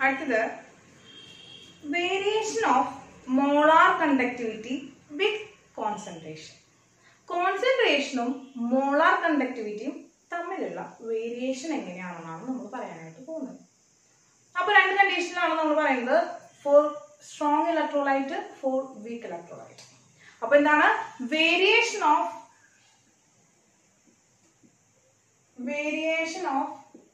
അടുത്തത് variation of molar conductivity with concentration കോൺസെൻട്രേഷനും molar കണ്ടക്ടിവിറ്റിയും തമ്മിലുള്ള വേരിയേഷൻ എങ്ങനെയാണെന്നാണ് നമ്മൾ പറയാനായിട്ട് പോകുന്നത് അപ്പൊ രണ്ട് കണ്ടീഷനിലാണ് നമ്മൾ പറയുന്നത് for strong electrolyte for weak electrolyte അപ്പൊ എന്താണ് വേരിയേഷൻ ഓഫ് വേരിയേഷൻ ഓഫ്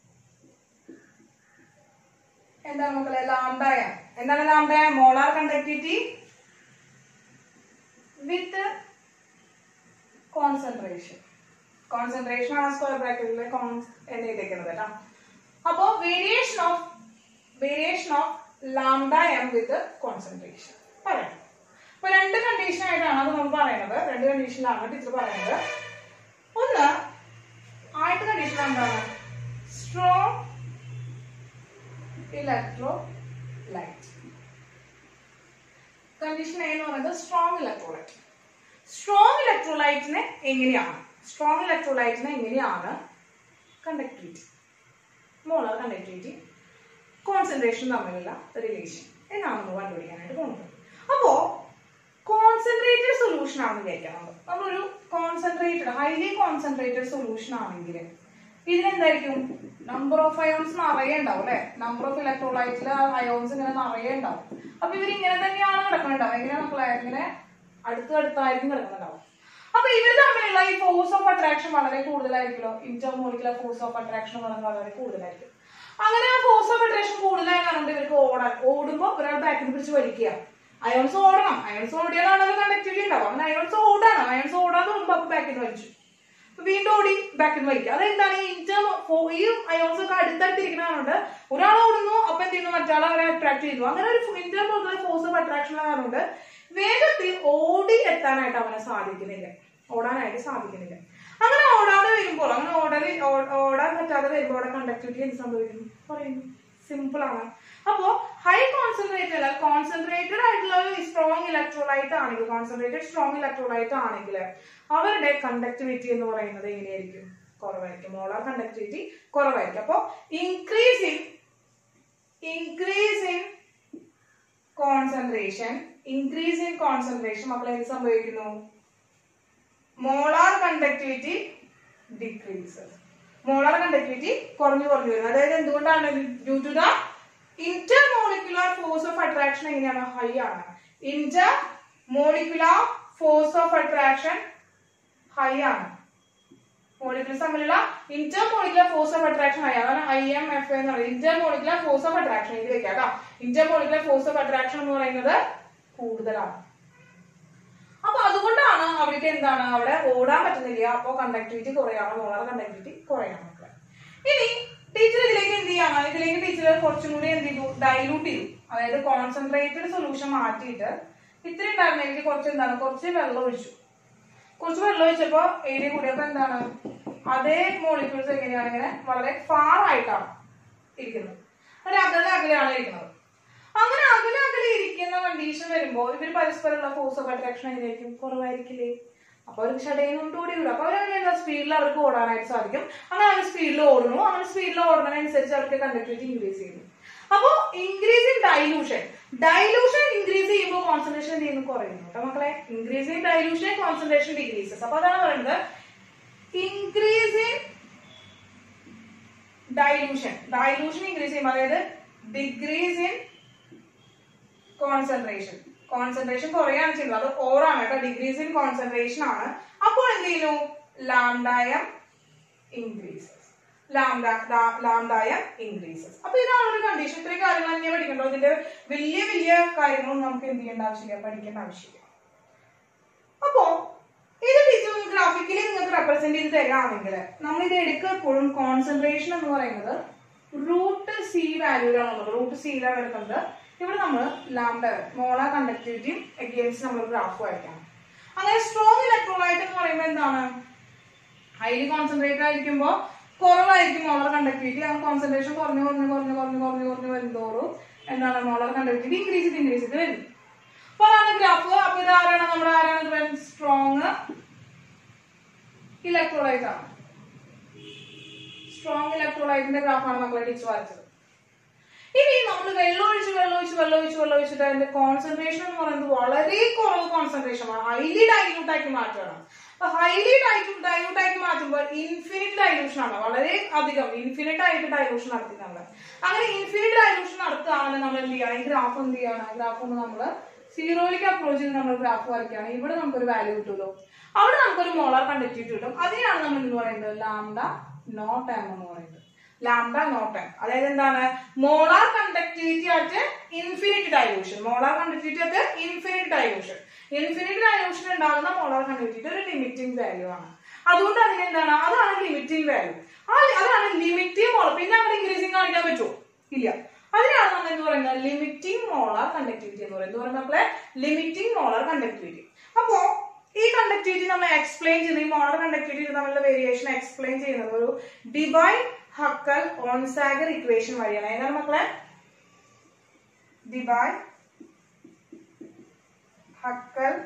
എന്താണ് മക്കളെ ലാംഡായ എന്താണ് ലാംഡായ molar conductivity with concentration concentration ആണ് സ്ക്വയർ ബ്രാക്കറ്റിലെ കോൺസ് എന്ന് എഴുതിക്കുന്നത് കേട്ടോ അപ്പോ variation of variation of lambda M with concentration പറയാം അപ്പൊ രണ്ട് കണ്ടീഷൻ ആയിട്ടാണ് അത് നമ്മൾ പറയുന്നത് രണ്ട് കണ്ടീഷനിലാണ് ടീച്ചർ പറയുന്നത് ഒന്ന് ആദ്യത്തെ കണ്ടീഷൻ എന്താണ് strong electrolyte condition A എന്ന് പറയുന്നത് സ്ട്രോങ് ഇലക്ട്രോലൈറ്റ് സ്ട്രോങ് ഇലക്ട്രോലൈറ്റിനെ എങ്ങനെയാണ് സ്ട്രോങ് ഇലക്ട്രോലൈറ്റിനെ എങ്ങനെയാണ് കണ്ടക്ടിവിറ്റി മോളാർ കണ്ടക്ടിവിറ്റി കോൺസെൻട്രേഷൻ തമ്മിലുള്ള റിലേഷൻ എന്നാണ് നമ്മൾ കണ്ടുപിടിക്കാനായിട്ട് പോകുന്നത് അപ്പോ കോൺസെൻട്രേറ്റഡ് സൊല്യൂഷൻ ആണെന്ന് വിചാരിക്കണം നമ്മളൊരു കോൺസെൻട്രേറ്റഡ് ഹൈലി കോൺസെൻട്രേറ്റഡ് സൊല്യൂഷൻ ആണെങ്കിൽ ഇതിനെന്തായിരിക്കും നമ്പർ ഓഫ് അയോൺസ് നിറയെ ഉണ്ടാവും അല്ലെ നമ്പർ ഓഫ് ഇലക്ട്രോലൈറ്റിൽ അയോൺസ് ഇങ്ങനെ നിറയെ ഉണ്ടാവും അപ്പൊ ഇവർ ഇങ്ങനെ തന്നെയാണ് കിടക്കുന്നുണ്ടാവും എങ്ങനെ മക്കളെ ഇങ്ങനെ അടുത്ത് അടുത്തായിരിക്കും കിടക്കുന്നുണ്ടാവും അപ്പൊ ഇവർ തമ്മിലുള്ള ഈ ഫോഴ്സ് ഓഫ് അട്രാക്ഷൻ വളരെ കൂടുതലായിരിക്കുമല്ലോ ഇന്റർമോളിക്കുലർ ഫോഴ്സ് ഓഫ് അട്രാക്ഷൻ വളരെ കൂടുതലായിരിക്കും അങ്ങനെ ആ ഫോഴ്സ് ഓഫ് അട്രാക്ഷൻ കൂടുതലായി പറഞ്ഞിട്ട് ഇവർക്ക് ഓടാൻ ഓടുമ്പോൾ ഒരാൾ ബാക്കിൽ പിടിച്ച് വലിക്കുക അയോൺസ് ഓടണം അയോൺസ് ഓടിയാലാണ് കണ്ടക്ടിവിറ്റി ഉണ്ടാവും അങ്ങനെ അയോൺസ് ഓടണം അയോൺസ് ഓടാതെ പോകുമ്പോൾ അപ്പൊ ബാക്കിൽ വലിച്ചു അപ്പൊ വീണ്ടും ഓടി ബാക്കിൽ വലിക്കുക അതെന്താണ് ഈ ഇന്റർ ഈ അയോൺസ് ഒക്കെ അടുത്തടുത്തിരിക്കുന്നതുകൊണ്ട് ഒരാൾ ഓടുന്നു അപ്പൊ എന്ത് ചെയ്യുന്നു മറ്റാൾ അവരെ അട്രാക്ട് ചെയ്യുന്നു അങ്ങനെ ഒരു ഇന്റർമോളിക്കുലർ ഫോഴ്സ് ഓഫ് അട്രാക്ഷൻ കാരണം വേഗത്തിൽ ഓടി എത്താനായിട്ട് അവനെ സാധിക്കുന്നില്ല ഓടാനായിട്ട് സാധിക്കുന്നില്ല അങ്ങനെ ഓടാതെ വരുമ്പോൾ അങ്ങനെ ഓടല് ഓ- ഓടാൻ പറ്റാതെ വരുമ്പോൾ അവിടെ കണ്ടക്ടിവിറ്റി എന്ത് സംഭവിക്കുന്നു പറയുന്നു സിമ്പിൾ ആണ് അപ്പോ ഹൈ കോൺസെൻട്രേറ്റഡ് അല്ല കോൺസെൻട്രേറ്റഡ് ആയിട്ടുള്ള ഒരു സ്ട്രോങ് ഇലക്ട്രോലൈറ്റ് ആണെങ്കിൽ കോൺസെൻട്രേറ്റഡ് സ്ട്രോങ് ഇലക്ട്രോലൈറ്റ് ആണെങ്കിൽ അവരുടെ കണ്ടക്ടിവിറ്റി എന്ന് പറയുന്നത് എങ്ങനെയായിരിക്കും കുറവായിരിക്കും മോളാർ കണ്ടക്ടിവിറ്റി കുറവായിരിക്കും അപ്പോ increase in increase in concentration increase in concentration മക്കളെ എന്ത് സംഭവിക്കുന്നു molar conductivity decreases molar conductivity കുറഞ്ഞു കുറഞ്ഞു വരും അതായത് എന്തുകൊണ്ടാണ് due to the intermolecular force of attraction എങ്ങനെയാണ് ഹൈ ആണ് intermolecular force of attraction high ആണ് മോളിക്യൂൾസ് തമ്മിലുള്ള intermolecular force of attraction high അതാണ് ഐ എം എഫ് എന്ന് പറയുന്നത് intermolecular force of attraction ഇത് വെക്കാം കേട്ടോ intermolecular force of attraction എന്ന് പറയുന്നത് കൂടുതലാണ് അപ്പൊ അതുകൊണ്ടാണ് അവർക്ക് എന്താണ് അവിടെ ഓടാൻ പറ്റുന്നില്ല അപ്പൊ കണ്ടക്ടിവിറ്റി കുറയാണ് മോളാർ കണ്ടക്ടിവിറ്റി കുറയാണ് മക്കളെ ഇനി ടീച്ചർ ഇതിലേക്ക് എന്ത് ചെയ്യാണ് ഇതിലേക്ക് ടീച്ചർ കുറച്ചും കൂടി എന്ത് ചെയ്തു ഡൈലൂട്ട് ചെയ്തു അതായത് കോൺസെൻട്രേറ്റഡ് സൊല്യൂഷൻ മാറ്റിയിട്ട് ഇത്രയും ഉണ്ടായിരുന്നെങ്കിൽ കുറച്ച് എന്താണ് കുറച്ച് വെള്ളം ഒഴിച്ചു കുറച്ച് വെള്ളം ഒഴിച്ചപ്പോ ഏരിയ കൂടിയപ്പോ എന്താണ് അതേ മോളിക്യൂൾസ് എങ്ങനെയാണ് ഇങ്ങനെ വളരെ ഫാർ ആയിട്ടാണ് ഇരിക്കുന്നത് ഒരു അകലെ അകലെയാണ് ഇരിക്കുന്നത് അങ്ങനെ അകലെ അകലെ ഇരിക്കുന്ന കണ്ടീഷൻ വരുമ്പോൾ ഇവർ പരസ്പരമുള്ള ഫോഴ്സ് ഓഫ് അട്രാക്ഷൻ എങ്ങനെയായിരിക്കും കുറവായിരിക്കില്ലേ അപ്പൊ അവർക്ക് ഷടയുന്നുണ്ട് ഓടി വരും അപ്പൊ അവരങ്ങനെ സ്പീഡിൽ അവർക്ക് ഓടാനായിട്ട് സാധിക്കും അങ്ങനെ അവർ സ്പീഡിൽ ഓടുന്നു അങ്ങനെ സ്പീഡിൽ ഓടുന്നതിനനുസരിച്ച് അവർക്ക് കണ്ടക്ടിവിറ്റി ഇൻക്രീസ് ചെയ്യുന്നു അപ്പോ increase in dilution dilution increase ചെയ്യുമ്പോൾ കോൺസെൻട്രേഷൻ ചെയ്യുന്നു കുറയുന്നു കേട്ടോ മക്കളെ increase in dilution concentration decreases അപ്പൊ അതാണ് പറയുന്നത് increase in dilution dilution increase ചെയ്യുമ്പോൾ അതായത് ഡിക്രീസ് ഇൻ കോൺസെൻട്രേഷൻ കോൺസെൻട്രേഷൻ കുറയാണ് ചെയ്യുന്നത് അത് ഓറാണ് കേട്ടോ ഡിഗ്രീസ് ഇൻ കോൺസെൻട്രേഷൻ ആണ് അപ്പോൾ എന്ത് ചെയ്യുന്നു ലാംഡായം ഇൻക്രീസസ് ലാംഡ ലാംഡായം ഇൻക്രീസസ് അപ്പൊ ഇതാണ് ഒരു കണ്ടീഷൻ ഇത്രയും കാര്യങ്ങൾ തന്നെ പഠിക്കണ്ടോ ഇതിന്റെ വലിയ വലിയ കാര്യങ്ങളൊന്നും നമുക്ക് എന്ത് ചെയ്യേണ്ട ആവശ്യമില്ല പഠിക്കേണ്ട ആവശ്യമില്ല അപ്പോ ഇത് ടീച്ചർ ഗ്രാഫിക്കലി നിങ്ങൾക്ക് റെപ്രസെന്റ് ചെയ്ത് തരാണെങ്കിൽ നമ്മൾ ഇത് എടുക്കുക എപ്പോഴും കോൺസെൻട്രേഷൻ എന്ന് പറയുന്നത് റൂട്ട് സി വാല്യൂലാണ് റൂട്ട് സിയിലാണ് എടുക്കുന്നത് ഇവിടെ നമ്മൾ ലാംഡ മോള കണ്ടക്ടിവിറ്റിയും എഗെയിൻസ്റ്റ് നമ്മൾ ഗ്രാഫ് വരയ്ക്കണം അങ്ങനെ സ്ട്രോങ് ഇലക്ട്രോലൈറ്റ് എന്ന് പറയുമ്പോൾ എന്താണ് ഹൈലി കോൺസെൻട്രേറ്റഡ് ആയിരിക്കുമ്പോൾ കുറവായിരിക്കും മോളർ കണ്ടക്ടിവിറ്റി ആ കോൺസെൻട്രേഷൻ കുറഞ്ഞു കുറഞ്ഞു കുറഞ്ഞു കുറഞ്ഞു കുറഞ്ഞു കുറഞ്ഞു വരുന്നതോറും എന്താണ് മോളർ കണ്ടക്ടിവിറ്റി ഇൻക്രീസ് ചെയ്ത് ഇൻക്രീസ് ചെയ്ത് വരും അപ്പൊ അതാണ് ഗ്രാഫ് അപ്പൊ ഇത് ആരാണ് നമ്മുടെ ആരാണ് സ്ട്രോങ് ഇലക്ട്രോലൈറ്റ് ആണ് സ്ട്രോങ് ഇലക്ട്രോലൈറ്റിന്റെ ഗ്രാഫാണ് മക്കളെ ടീച്ചർ വരച്ചത് ഇനി നമ്മൾ വെള്ളം ഒഴിച്ച് വെള്ളം ഒഴിച്ച് വെള്ളം ഒഴിച്ച് വെള്ളം ഒഴിച്ചിട്ട് അതിന്റെ കോൺസെൻട്രേഷൻ എന്ന് പറയുന്നത് വളരെ കുറവ് കോൺസെൻട്രേഷൻ ആണ് ഹൈലി ഡൈല്യൂട്ട് ആക്കി മാറ്റണം അപ്പൊ ഹൈലി ഡൈല്യൂട്ട് ആക്കി മാറ്റുമ്പോൾ ഇൻഫിനിറ്റ് ഡൈലൂഷൻ ആണ് വളരെ അധികം ഇൻഫിനിറ്റ് ആയിട്ട് ഡൈലൂഷൻ നടത്തി നമ്മൾ അങ്ങനെ ഇൻഫിനിറ്റ് ഡൈലൂഷൻ നടത്തുകയാണെങ്കിൽ നമ്മൾ എന്ത് ചെയ്യണം ഈ ഗ്രാഫ് എന്ത് ചെയ്യണം ഗ്രാഫ് ഒന്ന് നമ്മള് സീറോയിലേക്ക് അപ്രോച്ച് ചെയ്ത് നമ്മൾ ഗ്രാഫ് വരയ്ക്കുകയാണ് ഇവിടെ നമുക്കൊരു വാല്യൂ കിട്ടുമല്ലോ അവിടെ നമുക്കൊരു മോളാർ കണ്ടക്ടിവിറ്റി കിട്ടും അതിനാണ് നമ്മൾ എന്ന് പറയുന്നത് ലാംഡ നോട്ട് എം എന്ന് പറയുന്നത് ലാംഡ നോട്ട് എം അതായത് എന്താണ് molar conductivity at infinite dilution molar conductivity at infinite dilution infinite dilution ഉണ്ടാകുന്ന മോളാർ കണ്ടക്ടിവിറ്റി ഒരു ലിമിറ്റിംഗ് വാല്യൂ ആണ് അതുകൊണ്ട് അതിന് എന്താണ് അതാണ് ലിമിറ്റിംഗ് വാല്യൂ ആ അതാണ് ലിമിറ്റിംഗ് മോളർ പിന്നെ അവിടെ ഇൻക്രീസിംഗ് കാണിക്കാൻ പറ്റുമോ ഇല്ല അതിനാണ് നമ്മൾ എന്ന് പറയുന്നത് ലിമിറ്റിംഗ് മോളാർ കണ്ടക്ടിവിറ്റി എന്ന് പറയുന്നത് പറയുന്നത് നമ്മളെ ലിമിറ്റിംഗ് മോളാർ കണ്ടക്ടിവിറ്റി അപ്പോ ഈ കണ്ടക്ടിവിറ്റി നമ്മൾ എക്സ്പ്ലെയിൻ ചെയ്യുന്നത് ഈ മോളാർ കണ്ടക്ടിവിറ്റി തമ്മിലുള്ള വേരിയേഷൻ എക്സ്പ്ലെയിൻ ചെയ്യുന്നത് ഒരു ഡിവൈൻ ഹക്കൽ ഓൺസാഗർ ഇക്വേഷൻ വഴിയാണ് ഏതാണ് മക്കളെ ഡിവൈൻ ഹക്കൽ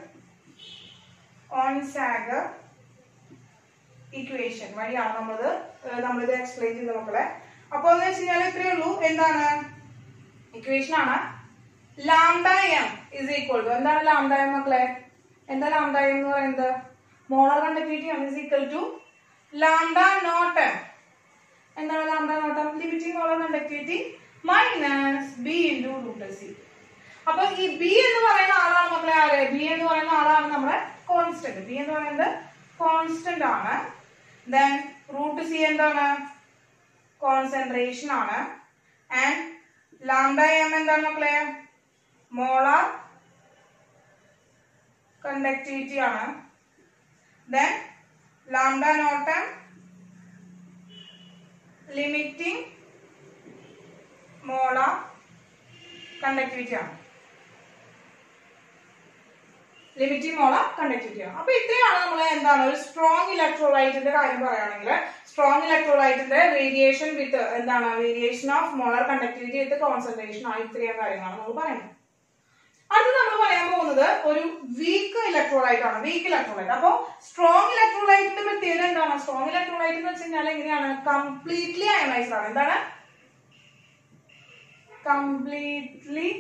ഓൺസാഗർ ഇക്വേഷൻ വഴിയാണ് നമ്മളത് ഏഹ് നമ്മളിത് എക്സ്പ്ലെയിൻ ചെയ്ത മക്കളെ അപ്പൊ എന്ന് വെച്ച് കഴിഞ്ഞാൽ ഇത്രയേ ഉള്ളൂ എന്താണ് ഇക്വേഷൻ ആണ് lambda M is equal to എന്താണ് ലാംഡ എം മക്കളെ എന്താ ലാംഡ എം എന്ന് പറയുന്നത് molar conductivity M is equal to lambda not M എന്താണ് lambda not M limiting molar conductivity minus B into root C അപ്പൊ ഈ ബി എന്ന് പറയുന്ന ആളാണ് മക്കളെ ആര് ബി എന്ന് പറയുന്ന ആളാണ് നമ്മുടെ കോൺസ്റ്റന്റ് ബി എന്ന് പറയുന്നത് കോൺസ്റ്റന്റ് ആണ് ദെൻ റൂട്ട് സി എന്താണ് കോൺസെൻട്രേഷൻ ആണ് ആൻഡ് ലാംഡ എം എന്താണ് മക്കളെ മോളാർ കണ്ടക്ടിവിറ്റി ആണ് then lambda not M limiting molar conductivity ആണ് ലിമിറ്റിംഗ് മോളാർ കണ്ടക്ടിവിറ്റി ആണ് അപ്പൊ ഇത്രയാണ് നമ്മൾ എന്താണ് ഒരു സ്ട്രോങ് ഇലക്ട്രോലൈറ്റിന്റെ കാര്യം പറയുകയാണെങ്കിൽ സ്ട്രോങ് ഇലക്ട്രോലൈറ്റിന്റെ വേരിയേഷൻ വിത്ത് എന്താണ് variation of molar conductivity with concentration ആണ് ഇത്രയും കാര്യങ്ങളാണ് നമ്മൾ പറയുന്നത് അടുത്ത് നമ്മൾ പറയാൻ പോകുന്നത് ഒരു വീക്ക് ഇലക്ട്രോലൈറ്റ് ആണ് വീക്ക് ഇലക്ട്രോലൈറ്റ് അപ്പോ സ്ട്രോങ് ഇലക്ട്രോലൈറ്റിന്റെ പ്രത്യേകത എന്താണ് സ്ട്രോങ് ഇലക്ട്രോലൈറ്റ് എന്ന് വെച്ച് കഴിഞ്ഞാൽ എങ്ങനെയാണ് കംപ്ലീറ്റ്ലി അയണൈസ്ഡ് ആണ് എന്താണ് കംപ്ലീറ്റ്ലി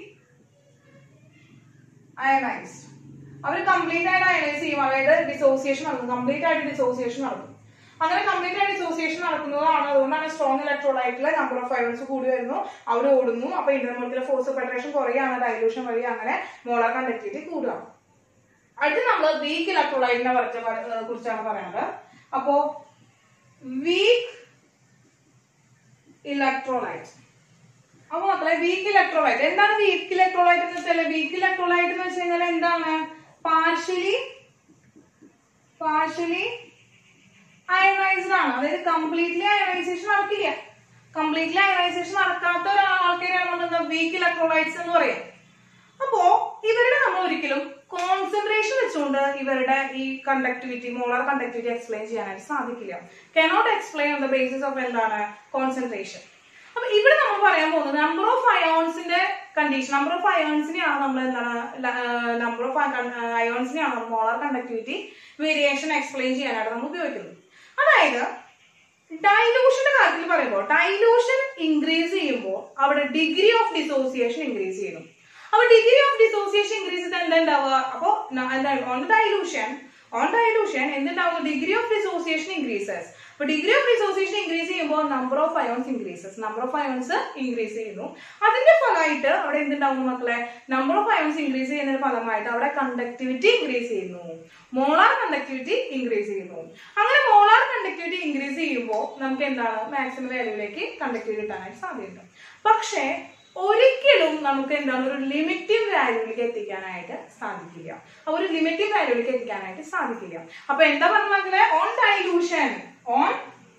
അയണൈസ്ഡ് അവർ കംപ്ലീറ്റ് ആയിട്ട് അയണൈസ് ചെയ്യും അതായത് ഡിസോസിയേഷൻ നടക്കും കംപ്ലീറ്റ് ആയിട്ട് ഡിസോസിയേഷൻ നടക്കും അങ്ങനെ കംപ്ലീറ്റ് ആയിട്ട് ഡിസോസിയേഷൻ നടക്കുന്നതാണ് അതുകൊണ്ടാണ് സ്ട്രോങ് ഇലക്ട്രോലൈറ്റിലെ നമ്പർ ഓഫ് അയോൺസ് കൂടി വരുന്നു അവർ ഓടുന്നു അപ്പൊ ഇന്റർമോളിക്കുലർ ഫോഴ്സ് ഫെഡറേഷൻ കുറയാണ് ഡൈലൂഷൻ വഴി അങ്ങനെ മോളാർ കണ്ടക്ടിവിറ്റി കൂടുക അടുത്ത് നമ്മൾ വീക്ക് ഇലക്ട്രോലൈറ്റിനെ കുറിച്ചാണ് പറയുന്നത് അപ്പോ വീക്ക് ഇലക്ട്രോലൈറ്റ് അപ്പൊ മക്കളെ വീക്ക് ഇലക്ട്രോലൈറ്റ് എന്താണ് വീക്ക് ഇലക്ട്രോലൈറ്റ് എന്ന് വെച്ചാൽ വീക്ക് ഇലക്ട്രോലൈറ്റ് എന്ന് വെച്ച് കഴിഞ്ഞാൽ എന്താണ് പാർഷ്യലി പാർഷ്യലി അയണൈസ്ഡ് ആണ് അതായത് കംപ്ലീറ്റ്ലി അയണൈസേഷൻ നടക്കില്ല കംപ്ലീറ്റ്ലി അയണൈസേഷൻ നടക്കാത്ത ഒരാൾക്കാരെയാണ് നമ്മൾ വീക്ക് ഇലക്ട്രോലൈറ്റ്സ് എന്ന് പറയാം അപ്പോ ഇവരുടെ നമ്മൾ ഒരിക്കലും കോൺസെൻട്രേഷൻ വെച്ചുകൊണ്ട് ഇവരുടെ ഈ കണ്ടക്ടിവിറ്റി മോളാർ കണ്ടക്ടിവിറ്റി എക്സ്പ്ലെയിൻ ചെയ്യാനായിട്ട് സാധിക്കില്ല cannot explain on the basis of എന്താണ് കോൺസെൻട്രേഷൻ അപ്പൊ ഇവിടെ നമ്മൾ പറയാൻ പോകുന്നത് നമ്പർ ഓഫ് അയോൺസിന്റെ കണ്ടീഷൻ നമ്പർ ഓഫ് അയോൺസിനെയാണ് നമ്മൾ എന്താണ് നമ്പർ ഓഫ് അയോൺസിനെയാണ് നമ്മൾ മോളാർ കണ്ടക്ടിവിറ്റി വേരിയേഷൻ എക്സ്പ്ലെയിൻ ചെയ്യാനായിട്ട് നമ്മൾ ഉപയോഗിക്കുന്നത് അതായത് ഡൈലൂഷന്റെ കാര്യത്തിൽ പറയുമ്പോൾ ഡൈലൂഷൻ ഇൻക്രീസ് ചെയ്യുമ്പോൾ അവിടെ ഡിഗ്രി ഓഫ് ഡിസോസിയേഷൻ ഇൻക്രീസ് ചെയ്യുന്നു അപ്പൊ ഡിഗ്രി ഓഫ് ഡിസോസിയേഷൻ ഇൻക്രീസ് ചെയ്ത് എന്താ ഉണ്ടാവുക അപ്പോ എന്താണ് ഓൺ ഡൈലൂഷൻ ഓൺ ഡൈലൂഷൻ എന്തുണ്ടാവുക ഡിഗ്രി ഓഫ് ഡിസോസിയേഷൻ ഇൻക്രീസസ് അപ്പൊ ഡിഗ്രി ഓഫ് ഡിസോസിയേഷൻ ഇൻക്രീസ് ചെയ്യുമ്പോൾ number of ions increases number of ions increase ചെയ്യുന്നു അതിന്റെ ഫലമായിട്ട് അവിടെ എന്തുണ്ടാവുന്നു മക്കളെ നമ്പർ ഓഫ് അയോൺസ് ഇൻക്രീസ് ചെയ്യുന്നതിന്റെ ഫലമായിട്ട് അവിടെ കണ്ടക്ടിവിറ്റി ഇൻക്രീസ് ചെയ്യുന്നു മോളാർ കണ്ടക്ടിവിറ്റി ഇൻക്രീസ് ചെയ്യുന്നു അങ്ങനെ മോളാർ കണ്ടക്ടിവിറ്റി ഇൻക്രീസ് ചെയ്യുമ്പോൾ നമുക്ക് എന്താണ് മാക്സിമം വാല്യൂലേക്ക് കണ്ടക്ടിവിറ്റി കിട്ടാനായിട്ട് സാധ്യതയുണ്ട് പക്ഷേ ഒരിക്കലും നമുക്ക് എന്താണ് ഒരു ലിമിറ്റീവ് വാല്യൂവിലേക്ക് എത്തിക്കാനായിട്ട് സാധിക്കില്ല അപ്പൊ ഒരു ലിമിറ്റീവ് വാല്യൂവിലേക്ക് എത്തിക്കാനായിട്ട് സാധിക്കില്ല അപ്പൊ എന്താ പറഞ്ഞ മക്കളെ on dilution on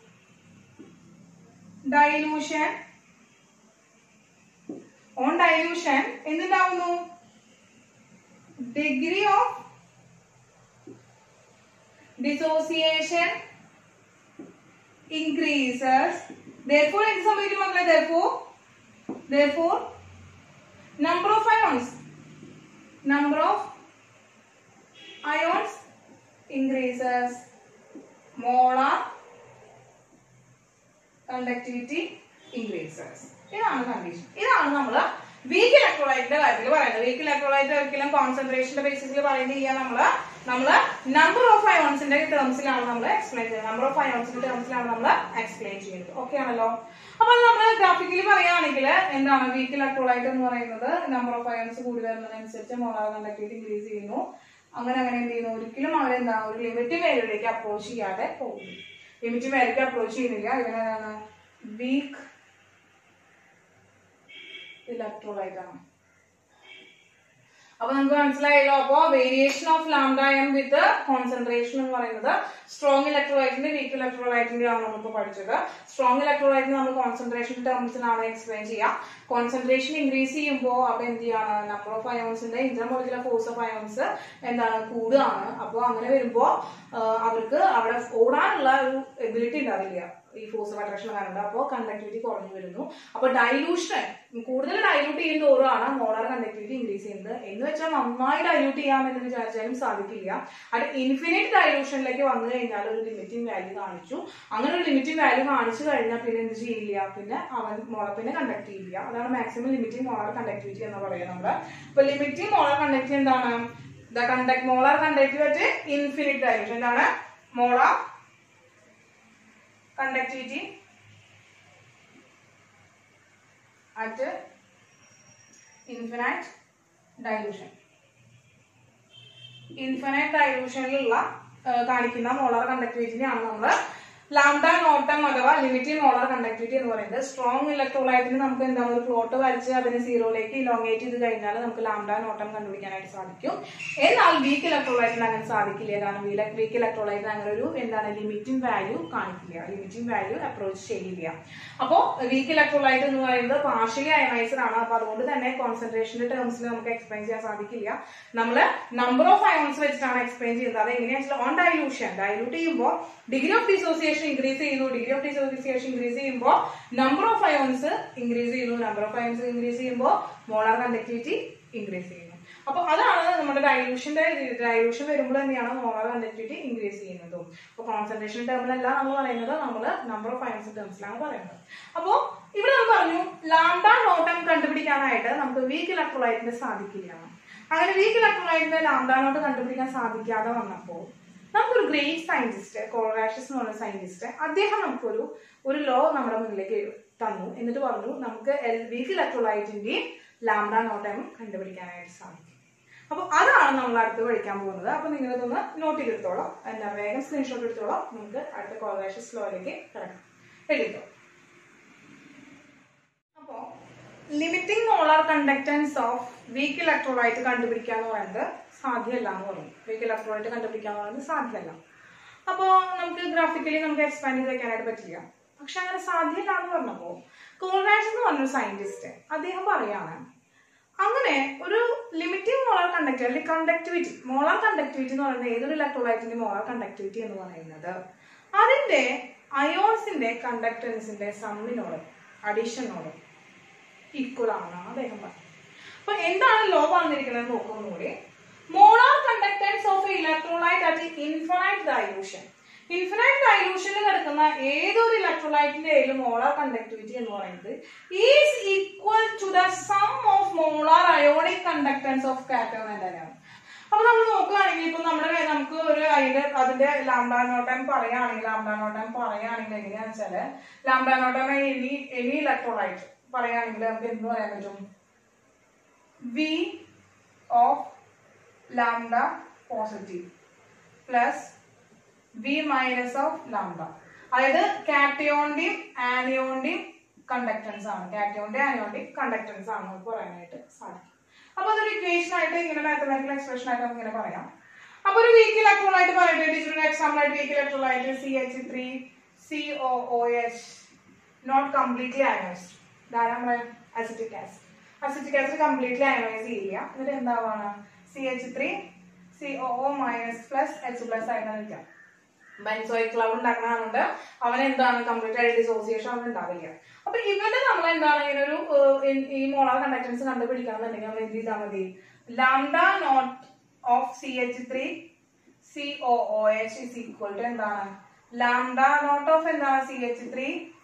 dilution on dilution എന്തുണ്ടാവുന്നു degree of dissociation increases therefore എന്ത് സംഭവിക്കും മക്കളെ therefore therefore number of ions number of ions increases molar conductivity increases ഇതാണ് കണ്ടീഷൻ ഇതാണ് നമ്മൾ വീക്ക് ഇലക്ട്രോലൈറ്റിന്റെ കാര്യത്തിൽ പറയുന്നത് വീക്ക് ഇലക്ട്രോലൈറ്റ് ഒരിക്കലും കോൺസെൻട്രേഷന്റെ ബേസിസിൽ പറയുന്നത് ചെയ്യാൻ നമ്മള് നമ്മള് നമ്പർ ഓഫ് അയോൺസിന്റെ ടേംസിലാണ് നമ്മൾ എക്സ്പ്ലെയിൻ ചെയ്യുന്നത് നമ്പർ ഓഫ് അയോൺസിന്റെ ടേംസിലാണ് നമ്മൾ എക്സ്പ്ലെയിൻ ചെയ്യുന്നത് ഓക്കെ ആണല്ലോ അപ്പൊ നമ്മൾ ഗ്രാഫിക്കലി പറയുകയാണെങ്കിൽ എന്താണ് വീക്ക് ഇലക്ട്രോലൈറ്റ് എന്ന് പറയുന്നത് നമ്പർ ഓഫ് അയോൺസ് കൂടി വരുന്നതിനനുസരിച്ച് മോളാർ കണ്ടക്ടിവിറ്റി ഇൻക്രീസ് ചെയ്യുന്നു അങ്ങനെ അങ്ങനെ എന്ത് ചെയ്യുന്നു ഒരിക്കലും അവരെന്താണ് ഒരു ലിമിറ്റ് വാല്യൂലേക്ക് അപ്രോച്ച് ചെയ്യാതെ പോകുന്നു ലിമിറ്റ് വാല്യൂക്ക് അപ്രോച്ച് ചെയ്യുന്നില്ല ഇവനെന്താണ് വീക്ക് ഇലക്ട്രോലൈറ്റ് ആണ് അപ്പൊ നമുക്ക് മനസ്സിലായല്ലോ അപ്പോ variation of lambda M with concentration എന്ന് പറയുന്നത് സ്ട്രോങ് ഇലക്ട്രോലൈറ്റിന്റെ വീക്ക് ഇലക്ട്രോലൈറ്റിന്റെ ആണ് നമ്മളിപ്പോ പഠിച്ചത് സ്ട്രോങ് ഇലക്ട്രോലൈറ്റിന് നമ്മൾ കോൺസെൻട്രേഷൻ ടേംസിലാണ് എക്സ്പ്ലെയിൻ ചെയ്യാം കോൺസെൻട്രേഷൻ ഇൻക്രീസ് ചെയ്യുമ്പോൾ അപ്പൊ എന്ത് ചെയ്യാണ് നമ്പർ ഓഫ് അയോൺസിന്റെ ഇന്റർമോളിക്കുലർ ഫോഴ്സ് ഓഫ് അയോൺസ് എന്താണ് കൂടുകയാണ് അപ്പോൾ അങ്ങനെ വരുമ്പോ അവർക്ക് അവിടെ ഓടാനുള്ള ഒരു എബിലിറ്റി ഉണ്ടാവില്ല ഈ ഫോഴ്സ് ഓഫ് അട്രാക്ഷൻ കാരണം അപ്പോൾ കണ്ടക്ടിവിറ്റി കുറഞ്ഞു വരുന്നു അപ്പൊ ഡൈലൂഷൻ കൂടുതൽ ഡൈലൂട്ട് ചെയ്യുന്ന തോറുമാണ് മോളാർ കണ്ടക്ടിവിറ്റി ഇൻക്രീസ് ചെയ്യുന്നത് എന്ന് വെച്ചാൽ നന്നായി ഡൈലൂട്ട് ചെയ്യാമെന്ന് വിചാരിച്ചാലും സാധിക്കില്ല അത് ഇൻഫിനിറ്റ് ഡൈലൂഷനിലേക്ക് വന്നു കഴിഞ്ഞാൽ ഒരു ലിമിറ്റിംഗ് വാല്യൂ കാണിച്ചു അങ്ങനെ ഒരു ലിമിറ്റിംഗ് വാല്യൂ കാണിച്ചു കഴിഞ്ഞാൽ പിന്നെ എന്ത് ചെയ്യില്ല പിന്നെ അവൻ മോളെ പിന്നെ കണ്ടക്ട് ചെയ്യില്ല അതാണ് മാക്സിമം ലിമിറ്റിംഗ് മോളാർ കണ്ടക്ടിവിറ്റി എന്ന് പറയുന്നത് നമ്മള് അപ്പൊ ലിമിറ്റിംഗ് മോളാർ കണ്ടക്ടിവിറ്റി എന്താണ് the conduct molar conductivity at infinite dilution എന്താണ് molar conductivity at infinite dilution infinite ഡൈലൂഷനിലുള്ള കാണിക്കുന്ന മോളാർ കണ്ടക്ടിവിറ്റിനെയാണ് നമ്മൾ ലാംഡ നോട്ടം അഥവാ ലിമിറ്റിംഗ് മോളാർ കണ്ടക്ടിവിറ്റി എന്ന് പറയുന്നത് സ്ട്രോങ് ഇലക്ട്രോലൈറ്റിന് നമുക്ക് എന്താണ് ഒരു പ്ലോട്ട് വരച്ച് അതിനെ സീറോയിലേക്ക് ഇലോങ്ങേറ്റ് ചെയ്ത് കഴിഞ്ഞാൽ നമുക്ക് ലാംഡ നോട്ടം കണ്ടുപിടിക്കാനായിട്ട് സാധിക്കും എന്നാൽ വീക്ക് ഇലക്ട്രോലൈറ്റിന് അങ്ങനെ സാധിക്കില്ല കാരണം വീക്ക് ഇലക്ട്രോലൈറ്റിന് അങ്ങനെ ഒരു എന്താണ് ലിമിറ്റിംഗ് വാല്യൂ കാണിക്കില്ല ലിമിറ്റിംഗ് വാല്യൂ അപ്രോച്ച് ചെയ്യില്ല അപ്പോൾ വീക്ക് ഇലക്ട്രോലൈറ്റ് എന്ന് പറയുന്നത് പാർഷ്യലി അയണൈസർ ആണ് അപ്പൊ അതുകൊണ്ട് തന്നെ കോൺസെൻട്രേഷന്റെ ടേംസിൽ നമുക്ക് എക്സ്പ്ലെയിൻ ചെയ്യാൻ സാധിക്കില്ല നമ്മൾ നമ്പർ ഓഫ് അയോൺസ് വെച്ചിട്ടാണ് എക്സ്പ്ലെയിൻ ചെയ്യുന്നത് അത് എങ്ങനെയാണെന്ന് വെച്ചാൽ ഓൺ ഡൈലൂഷൻ ഡൈലൂട്ട് ചെയ്യുമ്പോൾ ഡിഗ്രി ഓഫ് ഡിസോസിയേഷൻ ഇൻക്രീസ് ചെയ്യുന്നു ഡിഗ്രി ഓഫ് ഡിസോസിയേഷൻ ഇൻക്രീസ് ചെയ്യുമ്പോൾ നമ്പർ ഓഫ് അയോൺസ് ഇൻക്രീസ് ചെയ്യുന്നു നമ്പർ ഓഫ് അയോൺസ് ഇൻക്രീസ് ചെയ്യുമ്പോൾ മോളാർ കണ്ടക്ടിവിറ്റി ഇൻക്രീസ് ചെയ്യുന്നു അപ്പൊ അതാണ് നമ്മുടെ ഡൈലൂഷന്റെ ഡൈലൂഷൻ വരുമ്പോൾ തന്നെയാണ് മോളാർ കണ്ടക്ടിവിറ്റി ഇൻക്രീസ് ചെയ്യുന്നതും അപ്പൊ കോൺസെൻട്രേഷൻ ടേമിലല്ല നമ്മൾ പറയുന്നത് നമ്മൾ നമ്പർ ഓഫ് അയോൺസ് ടേംസിലാണ് പറയുന്നത് അപ്പോ ഇവിടെ നമ്മൾ പറഞ്ഞു ലാംഡ നോട്ടം കണ്ടുപിടിക്കാനായിട്ട് നമുക്ക് വീക്ക് ഇലക്ട്രോലൈറ്റിന് സാധിക്കില്ല അങ്ങനെ വീക്ക് ഇലക്ട്രോലൈറ്റിന്റെ ലാംഡ നോട്ട് കണ്ടുപിടിക്കാൻ സാധിക്കാതെ വന്നപ്പോൾ നമുക്കൊരു ഗ്രേറ്റ് സയന്റിസ്റ്റ് കോളറാഷസ് എന്ന് പറയുന്ന സയന്റിസ്റ്റ് അദ്ദേഹം നമുക്കൊരു ഒരു ലോ നമ്മുടെ മുന്നിലേക്ക് തന്നു എന്നിട്ട് പറഞ്ഞു നമുക്ക് വീക്ക് ഇലക്ട്രോലൈറ്റിന്റെയും ലാംഡ നോട്ടം കണ്ടുപിടിക്കാനായിട്ട് സാധിക്കും അപ്പൊ അതാണ് നമ്മൾ അടുത്ത് പഠിക്കാൻ പോകുന്നത് അപ്പൊ നിങ്ങൾ ഇതൊന്ന് നോട്ട് ചെയ്തെടുത്തോളാം എന്താ വേഗം സ്ക്രീൻഷോട്ട് എടുത്തോളാം നമുക്ക് അടുത്ത കോളറാഷസ് ലോയിലേക്ക് കിടക്കാം എഴുതിക്കോ അപ്പോ limiting molar conductance of weak electrolyte കണ്ടുപിടിക്കുക എന്ന് പറയുന്നത് സാധ്യമല്ല എന്ന് പറയും വീക്ക് ഇലക്ട്രോലൈറ്റ് കണ്ടുപിടിക്കുക എന്ന് പറയുന്നത് സാധ്യമല്ല അപ്പോൾ നമുക്ക് ഗ്രാഫിക്കലി നമുക്ക് എക്സ്പാൻഡ് ചെയ്ത് വെക്കാനായിട്ട് പറ്റില്ല പക്ഷെ അങ്ങനെ സാധ്യമല്ല എന്ന് പറഞ്ഞപ്പോൾ കോൾറാഷ് എന്ന് പറഞ്ഞൊരു സയന്റിസ്റ്റ് അദ്ദേഹം പറയാണ് അങ്ങനെ ഒരു ലിമിറ്റിംഗ് മോളാർ കണ്ടക്ടിവിറ്റി അല്ലെങ്കിൽ കണ്ടക്ടിവിറ്റി മോളാർ കണ്ടക്ടിവിറ്റി എന്ന് പറയുന്നത് ഏതൊരു ഇലക്ട്രോലൈറ്റിന്റെ മോളാർ കണ്ടക്ടിവിറ്റി എന്ന് പറയുന്നത് അതിന്റെ അയോൺസിന്റെ കണ്ടക്ടൻസിന്റെ സമ്മിനോട് അഡീഷനോട് ഈക്വൽ ആണെന്നാണ് അദ്ദേഹം പറഞ്ഞത് അപ്പൊ എന്താണ് ലോ പറഞ്ഞിരിക്കുന്നത് നോക്കുന്നൂടെ molar conductance of electrolyte at infinite dilution infinite ഡൈലൂഷനിൽ കിടക്കുന്ന ഏതൊരു ഇലക്ട്രോലൈറ്റിന്റെ മോളാർ കണ്ടക്ടിവിറ്റി എന്ന് പറയുന്നത് is equal to the sum of molar ionic conductance of cation എന്താണ് അപ്പൊ നമ്മൾ നോക്കുകയാണെങ്കിൽ ഇപ്പൊ നമ്മുടെ നമുക്ക് ഒരു അതിന്റെ അതിന്റെ ലാംഡാനോട്ടം പറയുകയാണെങ്കിൽ ലാംഡാനോട്ടം പറയുകയാണെങ്കിൽ എങ്ങനെയാണെന്ന് വെച്ചാല് ലാംഡാനോട്ടം എനി എനി ഇലക്ട്രോലൈറ്റ് പറയുകയാണെങ്കിൽ നമുക്ക് എന്ത് പറയാൻ പറ്റും v of lambda positive plus v minus of lambda അതായത് കാറ്റയോന്റെയും ആനിയോന്റെയും കണ്ടക്ടൻസ് ആണ് കാറ്റയോന്റെ ആനിയോന്റെയും കണ്ടക്ടൻസ് ആണ് നമുക്ക് പറയാനായിട്ട് സാധിക്കും അപ്പൊ അതൊരു ഇക്വേഷൻ ആയിട്ട് ഇങ്ങനെ മാത്തമാറ്റിക്കൽ എക്സ്പ്രഷൻ ആയിട്ട് നമുക്ക് ഇങ്ങനെ പറയാം അപ്പൊ ഒരു വീക്ക് ഇലക്ട്രോൺ ആയിട്ട് പറയട്ടെ ടീച്ചർ ഒരു എക്സാമ്പിൾ ആയിട്ട് വീക്ക് ഇലക്ട്രോൺ ആയിട്ട് C H three C O O H not completely ionised ധാരാളം acetic acid acetic acid completely ionise ചെയ്യില്ല എന്നിട്ട് എന്താവാണ് C H three C O O minus plus H plus ആയിട്ടാണ് നിൽക്കാം ബെൻസോയിക് ക്ലൗഡ് ഉണ്ടാക്കണതുകൊണ്ട് അവൻ എന്താണ് കംപ്ലീറ്റ് ആയിട്ട് ഡിസോസിയേഷൻ അവൻ ഉണ്ടാവില്ല അപ്പൊ ഇവിടെ നമ്മൾ എന്താണ് ഇങ്ങനെ ഒരു ഏഹ്, ഈ മോളാർ കണ്ടക്ടൻസ് കണ്ടുപിടിക്കണം എന്നുണ്ടെങ്കിൽ നമ്മൾ എന്ത് ചെയ്താൽ മതി lambda not of C H three C O O H is equal to എന്താണ് ലാംഡ നോട്ട് ഓഫ് എന്താണ് C H three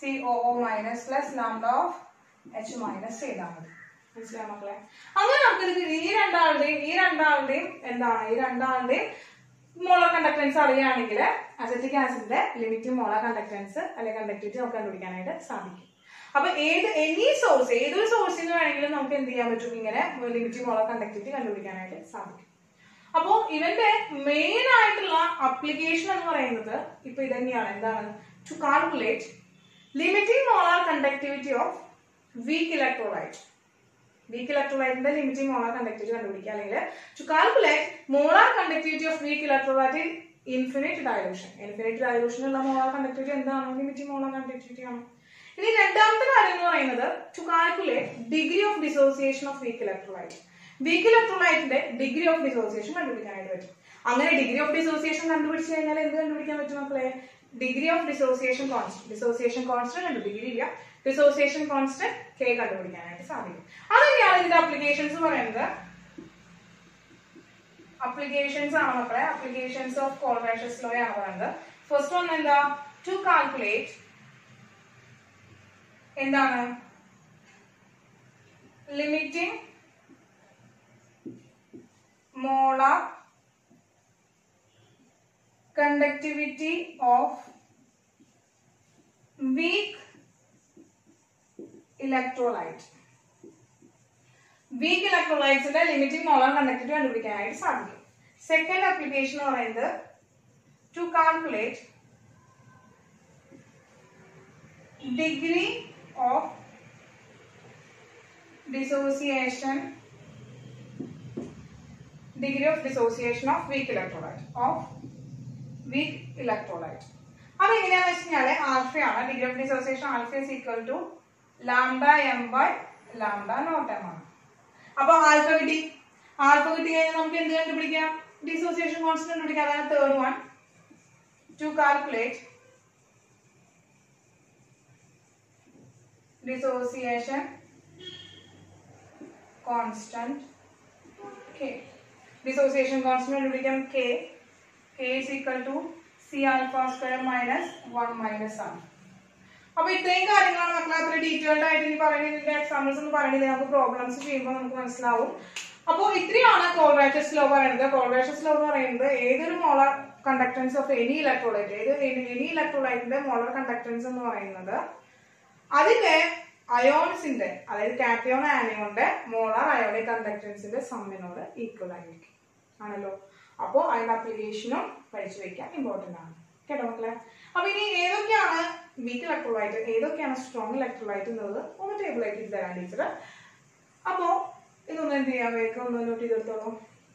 C O O minus plus lambda of H minus ചെയ്താൽ മതി മനസ്സിലായോ മക്കളെ അങ്ങനെ നമുക്ക് ഇത് ഈ രണ്ടാളുടെയും ഈ രണ്ടാളുടെയും എന്താണ് ഈ രണ്ടാളുടെയും മോളർ കണ്ടക്ടൻസ് അറിയുകയാണെങ്കിൽ അസറ്റിക് ആസിഡിന്റെ ലിമിറ്റ് മോളർ കണ്ടക്ടൻസ് അല്ലെങ്കിൽ കണ്ടക്ടിവിറ്റി നമുക്ക് കണ്ടുപിടിക്കാനായിട്ട് സാധിക്കും അപ്പൊ ഏത് എനി സോഴ്സ് ഏതൊരു സോഴ്സിൽ നിന്ന് വേണമെങ്കിലും നമുക്ക് എന്ത് ചെയ്യാൻ പറ്റും ഇങ്ങനെ ലിമിറ്റ് മോളർ കണ്ടക്ടിവിറ്റി കണ്ടുപിടിക്കാനായിട്ട് സാധിക്കും അപ്പോ ഇവന്റെ മെയിൻ ആയിട്ടുള്ള അപ്ലിക്കേഷൻ എന്ന് പറയുന്നത് ഇപ്പൊ ഇതന്നെയാണ് എന്താണ് to calculate limiting molar conductivity of weak electrolyte weak ഇലക്ട്രോലൈറ്റിന്റെ ലിമിറ്റിംഗ് മോളാർ കണ്ടക്ടിവിറ്റി കണ്ടുപിടിക്കുക അല്ലെങ്കിൽ to calculate molar conductivity of weak electrolyte infinite dilution infinite ഡയലൂഷനുള്ള മോളാർ കണ്ടക്ടിവിറ്റി എന്താണ് ലിമിറ്റിംഗ് മോളാർ കണ്ടക്ടിവിറ്റി ആണ് ഇനി രണ്ടാമത്തെ കാര്യം എന്ന് പറയുന്നത് to calculate degree of dissociation of weak electrolyte weak ഇലക്ട്രോലൈറ്റിന്റെ ഡിഗ്രി ഓഫ് ഡിസോസിയേഷൻ കണ്ടുപിടിക്കാനായിട്ട് പറ്റും അങ്ങനെ ഡിഗ്രി ഓഫ് ഡിസോസിയേഷൻ കണ്ടുപിടിച്ച് കഴിഞ്ഞാൽ എന്ത് കണ്ടുപിടിക്കാൻ പറ്റും മക്കളെ degree of dissociation constant dissociation constant കണ്ടു ഡിഗ്രി ഇല്ല ഡിസോസിയേഷൻ കോൺസ്റ്റന്റ് കെ കണ്ടുപിടിക്കാനായിട്ട് സാധിക്കും അതൊക്കെയാണ് ഇതിന്റെ അപ്ലിക്കേഷൻസ് പറയുന്നത് അപ്ലിക്കേഷൻസ് ആണ് മക്കളെ അപ്ലിക്കേഷൻസ് ഓഫ് കോൾവേഷസ് ലോ ആണ് പറയുന്നത് ഫസ്റ്റ് വൺ എന്താ ടു കാൽക്കുലേറ്റ് എന്താണ് limiting molar conductivity of weak electrolyte weak ഇലക്ട്രോലൈറ്റ്സിന്റെ ലിമിറ്റിംഗ് മോളാർ കണ്ടക്ടിവിറ്റി കണ്ടുപിടിക്കാനായിട്ട് സാധിക്കും സെക്കൻഡ് അപ്ലിക്കേഷൻ എന്ന് പറയുന്നത് to calculate degree of dissociation degree of dissociation of weak electrolyte of weak electrolyte അത് എങ്ങനെയാന്ന് വെച്ച് കഴിഞ്ഞാല് ആൽഫയാണ് degree of dissociation alpha is equal to lambda M by lambda not M ആണ് അപ്പൊ ആൽഫ കിട്ടി ആൽഫ കിട്ടി കഴിഞ്ഞാൽ നമുക്ക് എന്ത് കണ്ടുപിടിക്കാം ഡിസോസിയേഷൻ കോൺസ്റ്റന്റ് കണ്ടുപിടിക്കാം അതാണ് third one to calculate dissociation constant K dissociation constant കണ്ടുപിടിക്കാം K k is equal to c alpha square minus 1 minus alpha. അപ്പൊ ഇത്രയും കാര്യങ്ങളാണ് മക്കളെ അത്ര ഡീറ്റെയിൽഡ് ആയിട്ട് ഇനി പറയുന്നതിന്റെ എക്സാമ്പിൾസ് ഒന്നും പറയുന്നില്ല നമുക്ക് പ്രോബ്ലംസ് ചെയ്യുമ്പോൾ നമുക്ക് മനസ്സിലാവും അപ്പോൾ ഇത്രയാണ് കോൾവാറ്റസ് ലോ പറയുന്നത് കോൾവാറ്റസ് ലോ എന്ന് പറയുന്നത് ഏതൊരു molar conductance of any electrolyte ഏത് എനി ഇലക്ട്രോലൈറ്റിന്റെ മോളർ കണ്ടക്ടൻസ് എന്ന് പറയുന്നത് അതിന്റെ അയോൺസിന്റെ അതായത് കാറ്റയോൺ ആനിയോന്റെ മോളാർ അയോണിക് കണ്ടക്ടൻസിന്റെ സമ്മിനോട് ഈക്വൽ ആയിരിക്കും ആണല്ലോ അപ്പോൾ അതിന്റെ അപ്ലിക്കേഷനും പഠിച്ചു വെക്കാൻ ഇമ്പോർട്ടന്റ് ആണ് കേട്ടോ മക്കളെ അപ്പൊ ഇനി ഏതൊക്കെയാണ് വീക്ക് ഇലക്ട്രോലൈറ്റ് ഏതൊക്കെയാണ് സ്ട്രോങ് ഇലക്ട്രോലൈറ്റ് എന്നുള്ളത് ഒന്ന് ടേബിൾ ആയിട്ട് തരാൻ ടീച്ചർ അപ്പോ ഇതൊന്ന് എന്ത് ചെയ്യാൻ വേഗം ഒന്ന് നോട്ട് ചെയ്തെടുത്തോളൂ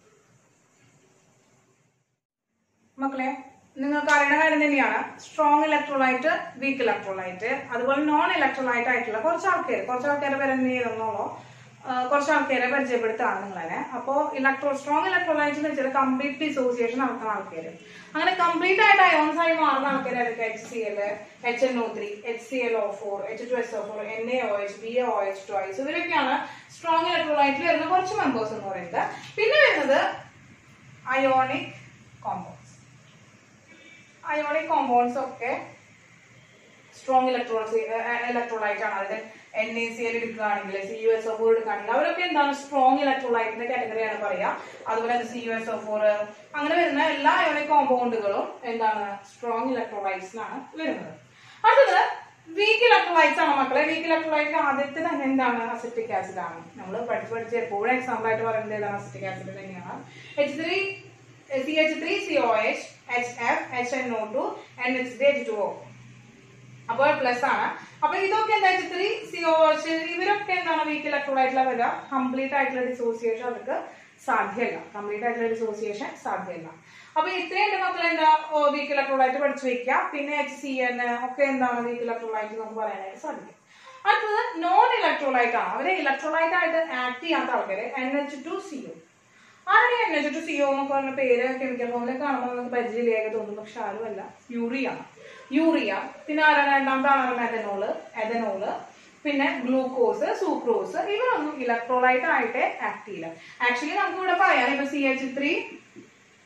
മക്കളെ നിങ്ങൾക്ക് അറിയുന്ന കാര്യം തന്നെയാണ് സ്ട്രോങ് ഇലക്ട്രോലൈറ്റ് വീക്ക് ഇലക്ട്രോലൈറ്റ് അതുപോലെ നോൺ ഇലക്ട്രോലൈറ്റ് ആയിട്ടുള്ള കുറച്ച് ആൾക്കാർ കുറച്ച് ആൾക്കാരെ പേര് എന്ത് ചെയ്തെന്നുള്ളൂ കുറച്ച് ആൾക്കാരെ പരിചയപ്പെടുത്താണ് നിങ്ങളെ അപ്പോൾ ഇലക്ട്രോ സ്ട്രോങ് ഇലക്ട്രോലൈറ്റ് എന്ന് വെച്ചാൽ കംപ്ലീറ്റ് ഡിസോസിയേഷൻ നടത്തുന്ന ആൾക്കാർ അങ്ങനെ കംപ്ലീറ്റ് ആയിട്ട് അയോൺസ് ആയി മാറുന്ന ആൾക്കാരായിരിക്കും H C L H N O three H C L O four H two S O four N A O H B A O H twice ഇവരൊക്കെയാണ് സ്ട്രോങ് ഇലക്ട്രോലൈറ്റിൽ വരുന്ന കുറച്ച് മെമ്പേഴ്സ് എന്ന് പറയുന്നത് പിന്നെ വരുന്നത് അയോണിക് കോമ്പൗണ്ട്സ് അയോണിക് കോമ്പൗണ്ട്സ് ഒക്കെ strong electrons electrolyte ആണ് അതായത് എൻ എ സി എൽ എടുക്കുകയാണെങ്കിൽ C U S O four എടുക്കുകയാണെങ്കിൽ അവരൊക്കെ എന്താണ് സ്ട്രോങ് ഇലക്ട്രോലൈറ്റിന്റെ കാറ്റഗറിയാണ് പറയുക അതുപോലെ തന്നെ C U S O four അങ്ങനെ വരുന്ന എല്ലാ അയോണിക് കോമ്പൗണ്ടുകളും എന്താണ് സ്ട്രോങ് ഇലക്ട്രോലൈറ്റ്സിലാണ് വരുന്നത് അടുത്തത് വീക്ക് ഇലക്ട്രോലൈറ്റ്സ് ആണ് മക്കളെ വീക്ക് ഇലക്ട്രോലൈറ്റ് ആദ്യത്തെ തന്നെ എന്താണ് അസിറ്റിക് ആസിഡ് ആണ് നമ്മൾ പഠിച്ച് പഠിച്ച് എപ്പോഴും എക്സാമ്പിൾ ആയിട്ട് പറയുന്നത് ഏതാണ് അസിറ്റിക് ആസിഡ് തന്നെയാണ് H three C H three C O H H F H N O two N H three H two O അപ്പോൾ പ്ലസ് ആണ് അപ്പൊ ഇതൊക്കെ എന്താ വെച്ചാൽ ത്രീ സി ഒ എച്ച് ഇവരൊക്കെ എന്താണ് വീക്ക് ഇലക്ട്രോളായിട്ടുള്ള വരിക കംപ്ലീറ്റ് ആയിട്ടുള്ള ഡിസോസിയേഷൻ അവർക്ക് സാധ്യമല്ല കംപ്ലീറ്റ് ആയിട്ടുള്ള ഡിസോസിയേഷൻ സാധ്യമല്ല അപ്പൊ ഇത്രയും മക്കൾ എന്താ വീക്ക് ഇലക്ട്രോളൈറ്റ് പഠിച്ചു വെക്കുക പിന്നെ എച്ച് സി എൻ ഒക്കെ എന്താണ് വീക്ക് ഇലക്ട്രോളൈറ്റ് നമുക്ക് പറയാനായിട്ട് സാധിക്കും അടുത്തത് നോൺ ഇലക്ട്രോലൈറ്റ് ആണ് അവരെ ഇലക്ട്രോലൈറ്റ് ആയിട്ട് ആക്ട് ചെയ്യാത്ത ആൾക്കാര് N H two C O ആരുടെ N H two C O എന്നൊക്കെ പറഞ്ഞ പേര് കെമിക്കൽ ഫോമിൽ കാണുമ്പോൾ നമുക്ക് പരിചയമില്ലാതെ തോന്നും പക്ഷെ ആരുമല്ല യൂറിയ ആണ് യൂറിയ പിന്നെ ആരാണ് രണ്ടാമത്തെ ആളാണ് മെഥനോള് എഥനോള് പിന്നെ ഗ്ലൂക്കോസ് സൂക്രോസ് ഇവരൊന്നും ഇലക്ട്രോലൈറ്റ് ആയിട്ട് ആക്ട് ചെയ്യില്ല ആക്ച്വലി നമുക്ക് ഇവിടെ പറയാം ഇപ്പൊ C H three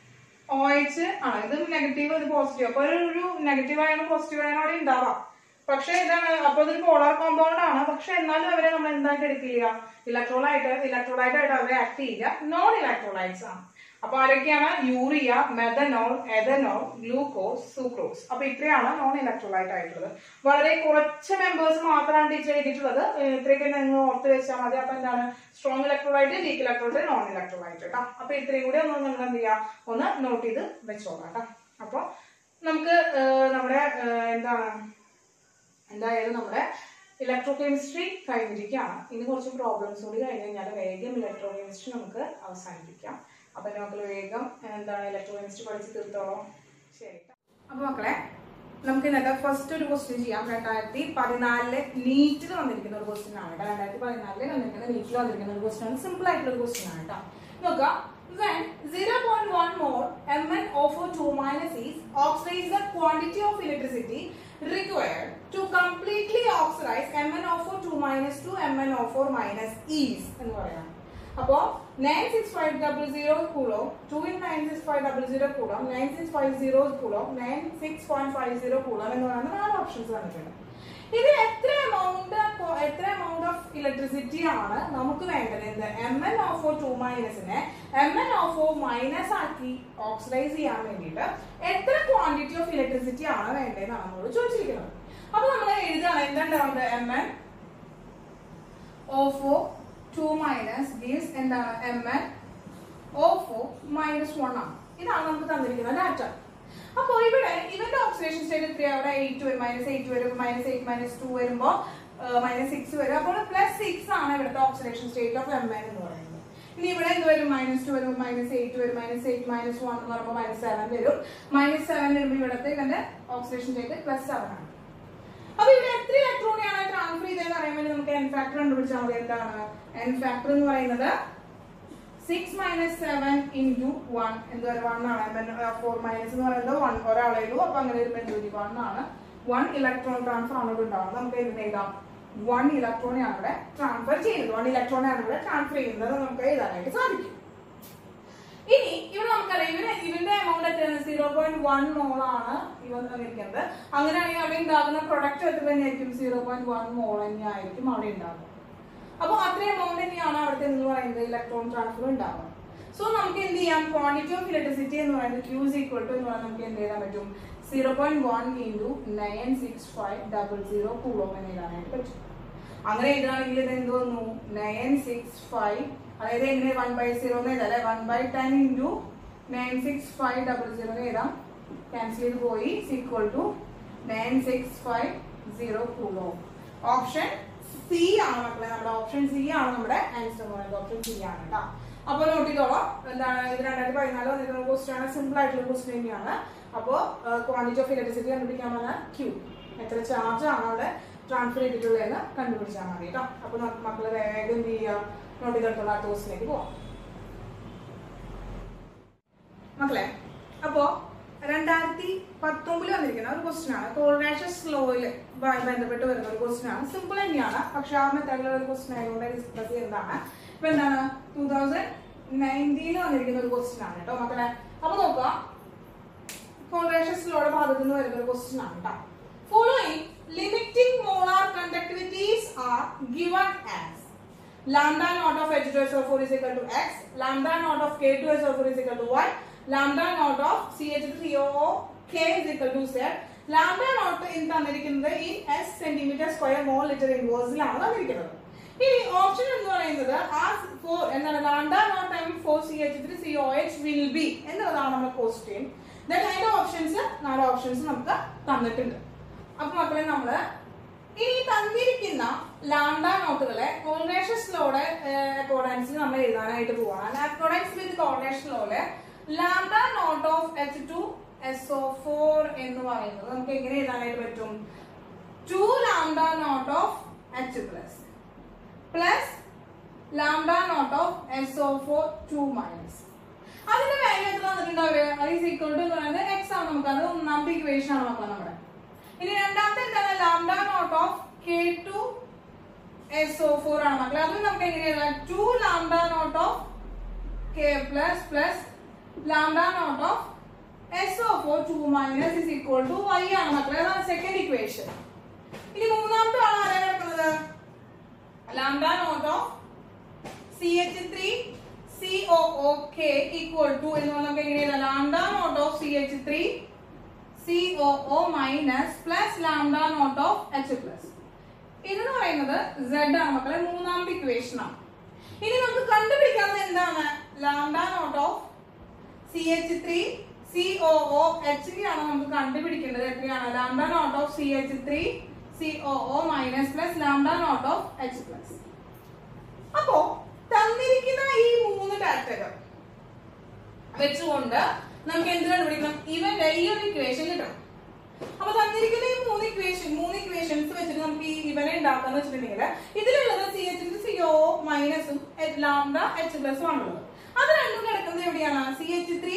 O H ആണ് ഇത് നെഗറ്റീവ് ഇത് പോസിറ്റീവ് അപ്പൊ ഒരു ഒരു നെഗറ്റീവ് ആയാലും പോസിറ്റീവ് ആയാലും അവിടെ ഉണ്ടാവാം പക്ഷെ ഇതാണ് അപ്പൊ ഇതൊരു പോളാർ കോമ്പൗണ്ട് ആണ് പക്ഷെ എന്നാലും അവരെ നമ്മൾ എന്തായിട്ട് എടുക്കില്ല ഇലക്ട്രോളായിട്ട് ഇലക്ട്രോലൈറ്റ് ആയിട്ട് അവരെ ആക്ട് ചെയ്യില്ല നോൺ ഇലക്ട്രോലൈറ്റ്സ് ആണ് അപ്പൊ ആരൊക്കെയാണ് urea methanol ethanol glucose sucrose അപ്പൊ ഇത്രയാണ് നോൺ ഇലക്ട്രോലൈറ്റ് ആയിട്ടുള്ളത് വളരെ കുറച്ച് മെമ്പേഴ്സ് മാത്രമാണ് ടീച്ചർ എഴുതിയിട്ടുള്ളത് ഏഹ് ഇത്രയൊക്കെ നിങ്ങൾ ഓർത്ത് വെച്ചാൽ മതി അപ്പൊ എന്താണ് strong electrolyte weak electrolyte non electrolyte കേട്ടോ അപ്പൊ ഇത്രയും കൂടി ഒന്ന് നിങ്ങൾ എന്ത് ചെയ്യാം ഒന്ന് നോട്ട് ചെയ്ത് വെച്ചോളാം കേട്ടോ അപ്പൊ നമുക്ക് ഏഹ് നമ്മുടെ ഏഹ് എന്താണ് എന്തായാലും നമ്മുടെ ഇലക്ട്രോ കെമിസ്ട്രി കഴിഞ്ഞിരിക്കുകയാണ് ഇനി കുറച്ച് പ്രോബ്ലംസ് കൂടി കഴിഞ്ഞ് കഴിഞ്ഞാൽ വേഗം ഇലക്ട്രോ കെമിസ്ട്രി നമുക്ക് അവസാനിപ്പിക്കാം അപ്പൊ നമുക്ക് വേഗം എന്താണ് ഇലക്ട്രോ കെമിസ്ട്രി പഠിച്ച് തീർത്തോളൂ ശരി അപ്പൊ മക്കളെ നമുക്ക് ഇന്നത്തെ ഫസ്റ്റ് ഒരു ക്വസ്റ്റ്യൻ ചെയ്യാം രണ്ടായിരത്തി പതിനാലില് നീറ്റിൽ വന്നിരിക്കുന്ന ഒരു ക്വസ്റ്റ്യൻ ആണ് കേട്ടോ രണ്ടായിരത്തി പതിനാലില് വന്നിരിക്കുന്ന നീറ്റിൽ വന്നിരിക്കുന്ന ഒരു ക്വസ്റ്റ്യൻ ആണ് സിമ്പിൾ ആയിട്ടുള്ള ഒരു ക്വസ്റ്റ്യൻ ആണ് കേട്ടോ നോക്കാം when 0.1 mole MnO2 minus is oxidize the quantity of electricity required to completely oxidize MnO2 minus to MnO4 minus is എന്ന് പറയാം അപ്പോ nine six five double zero coulomb to in nine six five double zero coulomb nine six five zero coulomb nine six point five zero coulomb എന്ന് പറയുന്ന നാല് options വന്നിട്ടുണ്ട് ഇത് എത്ര amount എത്ര എമൗണ്ട് ഓഫ് ഇലക്ട്രിസിറ്റി ആണ് നമുക്ക് വേണ്ടത് എന്ത് എം എൻ ഓഫ് ടു മൈനസിനെ എം എൻ ഓഫ് മൈനസ് ആക്കി ഓക്സിഡൈസ് ചെയ്യാൻ വേണ്ടിയിട്ട് എത്ര ക്വാണ്ടിറ്റി ഓഫ് ഇലക്ട്രിസിറ്റി ആണ് വേണ്ടതെന്നാണ് നമ്മളോട് ചോദിച്ചിരിക്കുന്നത് അപ്പൊ നമ്മൾ എഴുതുകയാണ് എന്തുണ്ടാവുന്നത് M N of two minus gives എന്താണ് M N of minus one ആണ് ഇതാണ് നമുക്ക് തന്നിരിക്കുന്ന ഡാറ്റ അപ്പൊ ഇവിടെ ഇവന്റെ ഓക്സിഡേഷൻ സ്റ്റേറ്റ് എത്രയാ അവിടെ എയ്റ്റ് വരും മൈനസ് എയ്റ്റ് വരും മൈനസ് എയ്റ്റ് മൈനസ് ടു വരുമ്പോ മൈനസ് സിക്സ് വരും അപ്പോൾ പ്ലസ് സിക്സ് ആണ് ഇവിടുത്തെ oxidation state of M N എന്ന് പറയുന്നത് ഇനി ഇവിടെ എന്ത് വരും മൈനസ് ടു വരും മൈനസ് എയ്റ്റ് വരും മൈനസ് എയ്റ്റ് മൈനസ് വൺ എന്ന് പറയുമ്പോൾ മൈനസ് സെവൻ വരും മൈനസ് സെവൻ വരുമ്പോൾ ഇവിടുത്തെ ഇവന്റെ ഓക്സിഡേഷൻ സ്റ്റേറ്റ് പ്ലസ് സെവൻ ആണ് അപ്പൊ ഇവിടെ എത്ര ഇലക്ട്രോണിയാണ് ട്രാൻസ്ഫർ ചെയ്തതെന്ന് അറിയാൻ വേണ്ടി നമുക്ക് എൻ ഫാക്ടർ കണ്ടുപിടിച്ചാൽ മതി എന്താണ് എൻ ഫാക്ടർ എന്ന് പറയുന്നത് six minus seven into one എന്ത് വരെ വൺ ആണ് ഫോർ മൈനസ് എന്ന് പറയുന്നത് വൺ ഒരാളെ ഉള്ളൂ അപ്പൊ അങ്ങനെ വരുമ്പോൾ എന്ത് വരും വൺ ആണ് വൺ ഇലക്ട്രോൺ ട്രാൻസ്ഫർ ആണ് ഇവിടെ ഉണ്ടാവുന്നത് നമുക്ക് എന്ത് എഴുതാം വൺ ഇലക്ട്രോണാണ് ഇവിടെ ട്രാൻസ്ഫർ ചെയ്യുന്നത് വൺ ഇലക്ട്രോണാണ് ഇവിടെ ട്രാൻസ്ഫർ ചെയ്യുന്നത് നമുക്ക് എഴുതാനായിട്ട് സാധിക്കും ഇനി ഇവിടെ നമുക്കറിയാം ഇവന് ഇവന്റെ എമൗണ്ട് എത്രയാണ് സീറോ പോയിന്റ് വൺ മോളാണ് ഇവ തന്നിരിക്കുന്നത് അങ്ങനെയാണെങ്കിൽ അവിടെ ഉണ്ടാകുന്ന പ്രൊഡക്റ്റ് എത്ര തന്നെയായിരിക്കും സീറോ പോയിന്റ് വൺ മോൾ തന്നെയായിരിക്കും അവിടെ ഉണ്ടാകുന്നത് അപ്പോൾ അത്രയും എമൗണ്ട് തന്നെയാണ് അവിടുത്തെ എന്ന് പറയുന്നത് ഇലക്ട്രോൺ ട്രാൻസ്ഫർ ഉണ്ടാവുക സോ നമുക്ക് എന്ത് ചെയ്യാം ക്വാണ്ടിറ്റി ഓഫ് ഇലക്ട്രിസിറ്റി എന്ന് പറയുന്നത് ക്യൂ ഈക്വൽ ടു എന്ന് പറഞ്ഞാൽ നമുക്ക് എന്ത് ചെയ്യാൻ പറ്റും zero point one into nine six five double zero coulomb എന്ന് എഴുതാനായിട്ട് പറ്റും അങ്ങനെ എഴുതുകയാണെങ്കിൽ ഇത് എന്ത് വന്നു നയൻ സിക്സ് ഫൈവ് അതായത് എങ്ങനെ വൺ ബൈ സീറോ എന്ന് എഴുതാം അല്ലെ one by ten into nine six five double zero എന്ന് എഴുതാം ക്യാൻസൽ ചെയ്ത് പോയി equal to nine six five zero coulomb option C ആണ് മക്കളെ നമ്മുടെ ഓപ്ഷൻ സി ആണ് നമ്മുടെ ആൻസർ എന്ന് പറയുന്നത് ഓപ്ഷൻ സി ആണ് കേട്ടോ അപ്പോൾ നോട്ട് ചെയ്തോളാം എന്താണ് ഇത് രണ്ടായിരത്തി പതിനാല് വന്നിരിക്കുന്ന ക്വസ്റ്റ്യൻ ആണ് സിമ്പിൾ ആയിട്ടുള്ള ക്വസ്റ്റ്യൻ തന്നെയാണ് അപ്പോൾ ക്വാണ്ടിറ്റി ഓഫ് ഇലക്ട്രിസിറ്റി കണ്ടുപിടിക്കാൻ പറഞ്ഞാൽ ക്യൂ എത്ര ചാർജ് ആണ് അവിടെ ട്രാൻസ്ഫർ ചെയ്തിട്ടുള്ളതെന്ന് കണ്ടുപിടിച്ചാൽ മതി കേട്ടോ അപ്പോൾ നമുക്ക് മക്കള് വേഗം എന്ത് ചെയ്യുക നോട്ട് ചെയ്തിട്ടുള്ള അടുത്ത ക്വസ്റ്റിലേക്ക് പോവാം മക്കളെ അപ്പോ രണ്ടായിരത്തി പത്തൊമ്പതിൽ വന്നിരിക്കുന്ന ഒരു ക്വസ്റ്റ്യൻ ആണ് കോൾഡാഷസ് ലോയിൽ ബന്ധപ്പെട്ട് വരുന്ന ഒരു ക്വസ്റ്റ്യൻ ആണ് സിമ്പിൾ തന്നെയാണ് പക്ഷെ ആ മെത്തേഡിലുള്ള ഒരു ക്വസ്റ്റ്യൻ ആയതുകൊണ്ട് ഡിസ്കസ് ചെയ്യുന്നതാണ് ഇപ്പൊ എന്താണ് ടൂ തൗസൻഡ് നയൻറ്റീനിൽ വന്നിരിക്കുന്ന ഒരു ക്വസ്റ്റ്യൻ ആണ് കേട്ടോ മക്കളെ അപ്പൊ നോക്കുക കോൾഡാഷസ് ലോയുടെ ഭാഗത്ത് നിന്ന് വരുന്ന ഒരു ക്വസ്റ്റ്യൻ ആണ് കേട്ടോ following limiting molar conductivities are given as lambda naught of H2SO4 is equal to x, lambda naught of K2SO4 is equal to y, lambda naught of CH3COO K is equal to z, lambda naught in തന്നിരിക്കുന്നത് ഈ S centimetre square mole litre ഇൻവേഴ്സിലാണ് തന്നിരിക്കുന്നത് ഇനി option എന്ന് പറയുന്നത് ആ four എന്താണ് lambda not M for C H three C O H will be എന്നുള്ളതാണ് നമ്മുടെ ക്വസ്റ്റ്യൻ ദെൻ അതിന്റെ ഓപ്ഷൻസ് നാല് ഓപ്ഷൻസ് നമുക്ക് തന്നിട്ടുണ്ട് അപ്പൊ മക്കളെ നമ്മള് ഇനി തന്നിരിക്കുന്ന ലാംഡ നോട്ടുകളെ കോർഡിനേഷൻസ് ലോയുടെ അക്കോർഡൻസിൽ നമ്മൾ എഴുതാനായിട്ട് പോവാണ് അക്കോർഡൻസ് വിത്ത് കോർഡിനേഷൻ ലോയില് lambda not of H two S O four എന്ന് പറയുന്നത് നമുക്ക് എങ്ങനെ എഴുതാനായിട്ട് പറ്റും two lambda not of H plus plus lambda not of S O four two minus അതിന്റെ വാല്യൂ എത്ര തന്നിട്ടുണ്ടാവുക അത് ഈസ് ഈക്വൽ ടു എന്ന് പറയുന്നത് എക്സ് ആണ് നമുക്ക് അത് ഒന്നാമത്തെ ഇക്വേഷൻ ആണ് മക്കളെ നമ്മുടെ ഇനി രണ്ടാമത്തെ എന്താണ് lambda not of K two S O four ആണ് മക്കളെ അത് നമുക്ക് എങ്ങനെ എഴുതാം two lambda not of K plus plus lambda not of S O four two minus is equal to Y ആണ് മക്കളെ അതാണ് സെക്കൻഡ് ഇക്വേഷൻ ഇനി മൂന്നാമത്തെ ആൾ ആരാ കിടക്കുന്നത് lambda not of C H three C O O K equal to എന്ന് പറഞ്ഞാൽ നമുക്ക് എങ്ങനെയാണ് lambda not of C H three C O O minus plus lambda not of H plus ഇതെന്ന് പറയുന്നത് Z ആണ് മക്കളെ മൂന്നാമത്തെ ഇക്വേഷൻ ആണ് ഇനി നമുക്ക് കണ്ടുപിടിക്കാവുന്നത് എന്താണ് lambda not of C H three C O O H ആണ് നമുക്ക് കണ്ടുപിടിക്കേണ്ടത് എത്രയാണ് lambda not of C H three C O O minus plus lambda not of H plus അപ്പോ തന്നിരിക്കുന്ന ഈ മൂന്ന് ഡാറ്റകൾ വെച്ചുകൊണ്ട് നമുക്ക് എന്ത് കണ്ടുപിടിക്കണം ഇവന്റെ ഈ ഒരു ഇക്വേഷൻ കിട്ടണം അപ്പൊ തന്നിരിക്കുന്ന ഈ മൂന്ന് ഇക്വേഷൻ മൂന്ന് ഇക്വേഷൻസ് വെച്ചിട്ട് നമുക്ക് ഈ ഇവനെ ഉണ്ടാക്കാന്ന് വെച്ചിട്ടുണ്ടെങ്കിൽ ഇതിലുള്ളത് സി എച്ച് സി ഒ മൈനസും ലാംഡ എച്ച് പ്ലസും ആണുള്ളത് അത് രണ്ടും കിടക്കുന്നത് എവിടെയാണ് C H three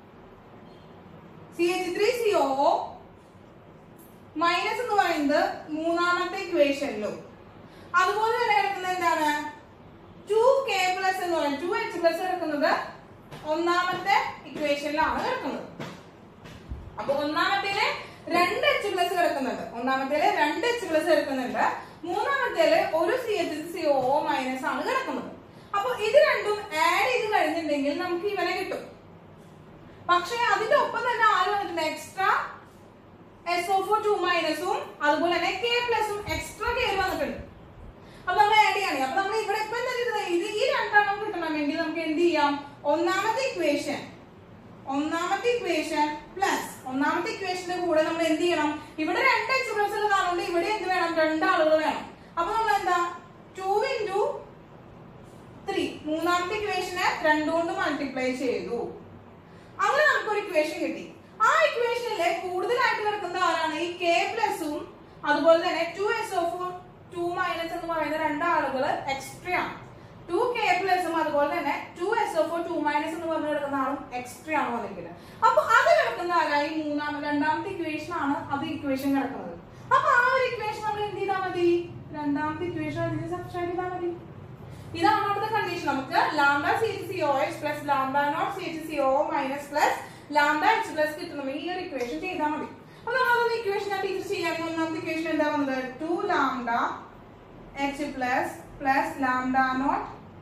C H three C O minus എന്ന് പറയുന്നത് മൂന്നാമത്തെ ഇക്വേഷനിലും അതുപോലെ തന്നെ കിടക്കുന്നത് എന്താണ് ടു കെ പ്ലസ് എന്ന് പറയുന്നത് ടു എച്ച് പ്ലസ് കിടക്കുന്നത് ഒന്നാമത്തെ ഇക്വേഷനിലാണ് കിടക്കുന്നത് അപ്പൊ ഒന്നാമത്തേല് രണ്ട് എച്ച് പ്ലസ് കിടക്കുന്നുണ്ട് ഒന്നാമത്തേല് രണ്ട് എച്ച് പ്ലസ് കിടക്കുന്നുണ്ട് മൂന്നാമത്തേല് ഒരു C H C O minus ആണ് കിടക്കുന്നത് അപ്പൊ ഇത് രണ്ടും ആഡ് ചെയ്ത് കഴിഞ്ഞിട്ടുണ്ടെങ്കിൽ നമുക്ക് ഇവനെ കിട്ടും പക്ഷെ അതിന്റെ ഒപ്പം തന്നെ ആര് വന്നിട്ടുണ്ട് extra S O four two മൈനസും അതുപോലെ തന്നെ കെ പ്ലസും എക്സ്ട്രാ കെ വന്നിട്ടുണ്ട് അപ്പൊ നമ്മൾ ആഡ് ചെയ്യണേ അപ്പൊ നമ്മൾ ഇവിടെ ഇപ്പൊ എന്താ ചെയ്തത് ഇത് ഈ രണ്ടെണ്ണം കിട്ടണമെങ്കിൽ നമുക്ക് എന്ത് ചെയ്യാം ഒന്നാമത്തെ ഇക്വേഷൻ ഒന്നാമത്തെ ഇക്വേഷൻ പ്ലസ് ഒന്നാമത്തെ ഇക്വേഷന്റെ കൂടെ നമ്മൾ എന്ത് ചെയ്യണം ഇവിടെ രണ്ട് എക്സ്പ്രസ് കാണുന്നുണ്ട് ഇവിടെ എന്ത് വേണം രണ്ട് ആളുകൾ വേണം അപ്പൊ നമ്മൾ എന്താ ടു ഇൻറ്റു ത്രീ മൂന്നാമത്തെ ഇക്വേഷനെ രണ്ടു കൊണ്ട് മൾട്ടിപ്ലൈ ചെയ്തു അങ്ങനെ നമുക്കൊരു ഇക്വേഷൻ കിട്ടി ആ ഇക്വേഷനിലെ കൂടുതലായിട്ട് കിടക്കുന്ന ആരാണ് ഈ കെ പ്ലസും അതുപോലെ തന്നെ two S of two minus എന്ന് പറയുന്ന രണ്ടാളുകൾ എക്സ്ട്രാ ആണ് ടു കെ പ്ലസും അതുപോലെ തന്നെ two S of two minus എന്ന് പറഞ്ഞു കിടക്കുന്ന ആളും എക്സ്ട്രാ ആണ് വന്നിരിക്കുന്നത് അപ്പൊ അത് കിടക്കുന്ന ആരായി മൂന്നാം രണ്ടാമത്തെ ഇക്വേഷൻ ആണ് അത് ഇക്വേഷൻ കിടക്കുന്നത് അപ്പൊ ആ ഒരു ഇക്വേഷൻ നമ്മൾ എന്ത് ചെയ്താൽ മതി രണ്ടാമത്തെ ഇക്വേഷൻ അതിന് സബ്സ്ട്രാക്ട് ചെയ്താൽ മതി ഇതാണ് അവിടുത്തെ കണ്ടീഷൻ നമുക്ക് lambda C H C O H plus lambda naught C H C O minus plus lambda H plus കിട്ടണമെങ്കിൽ ഈ ഒരു ഇക്വേഷൻ ചെയ്താൽ മതി അപ്പൊ നമ്മളൊന്ന് ഇക്വേഷൻ ആ ടീച്ചർ ചെയ്യാൻ ഒന്നാമത്തെ ഇക്വേഷൻ എന്താ വന്നത് two lambda H plus plus lambda naught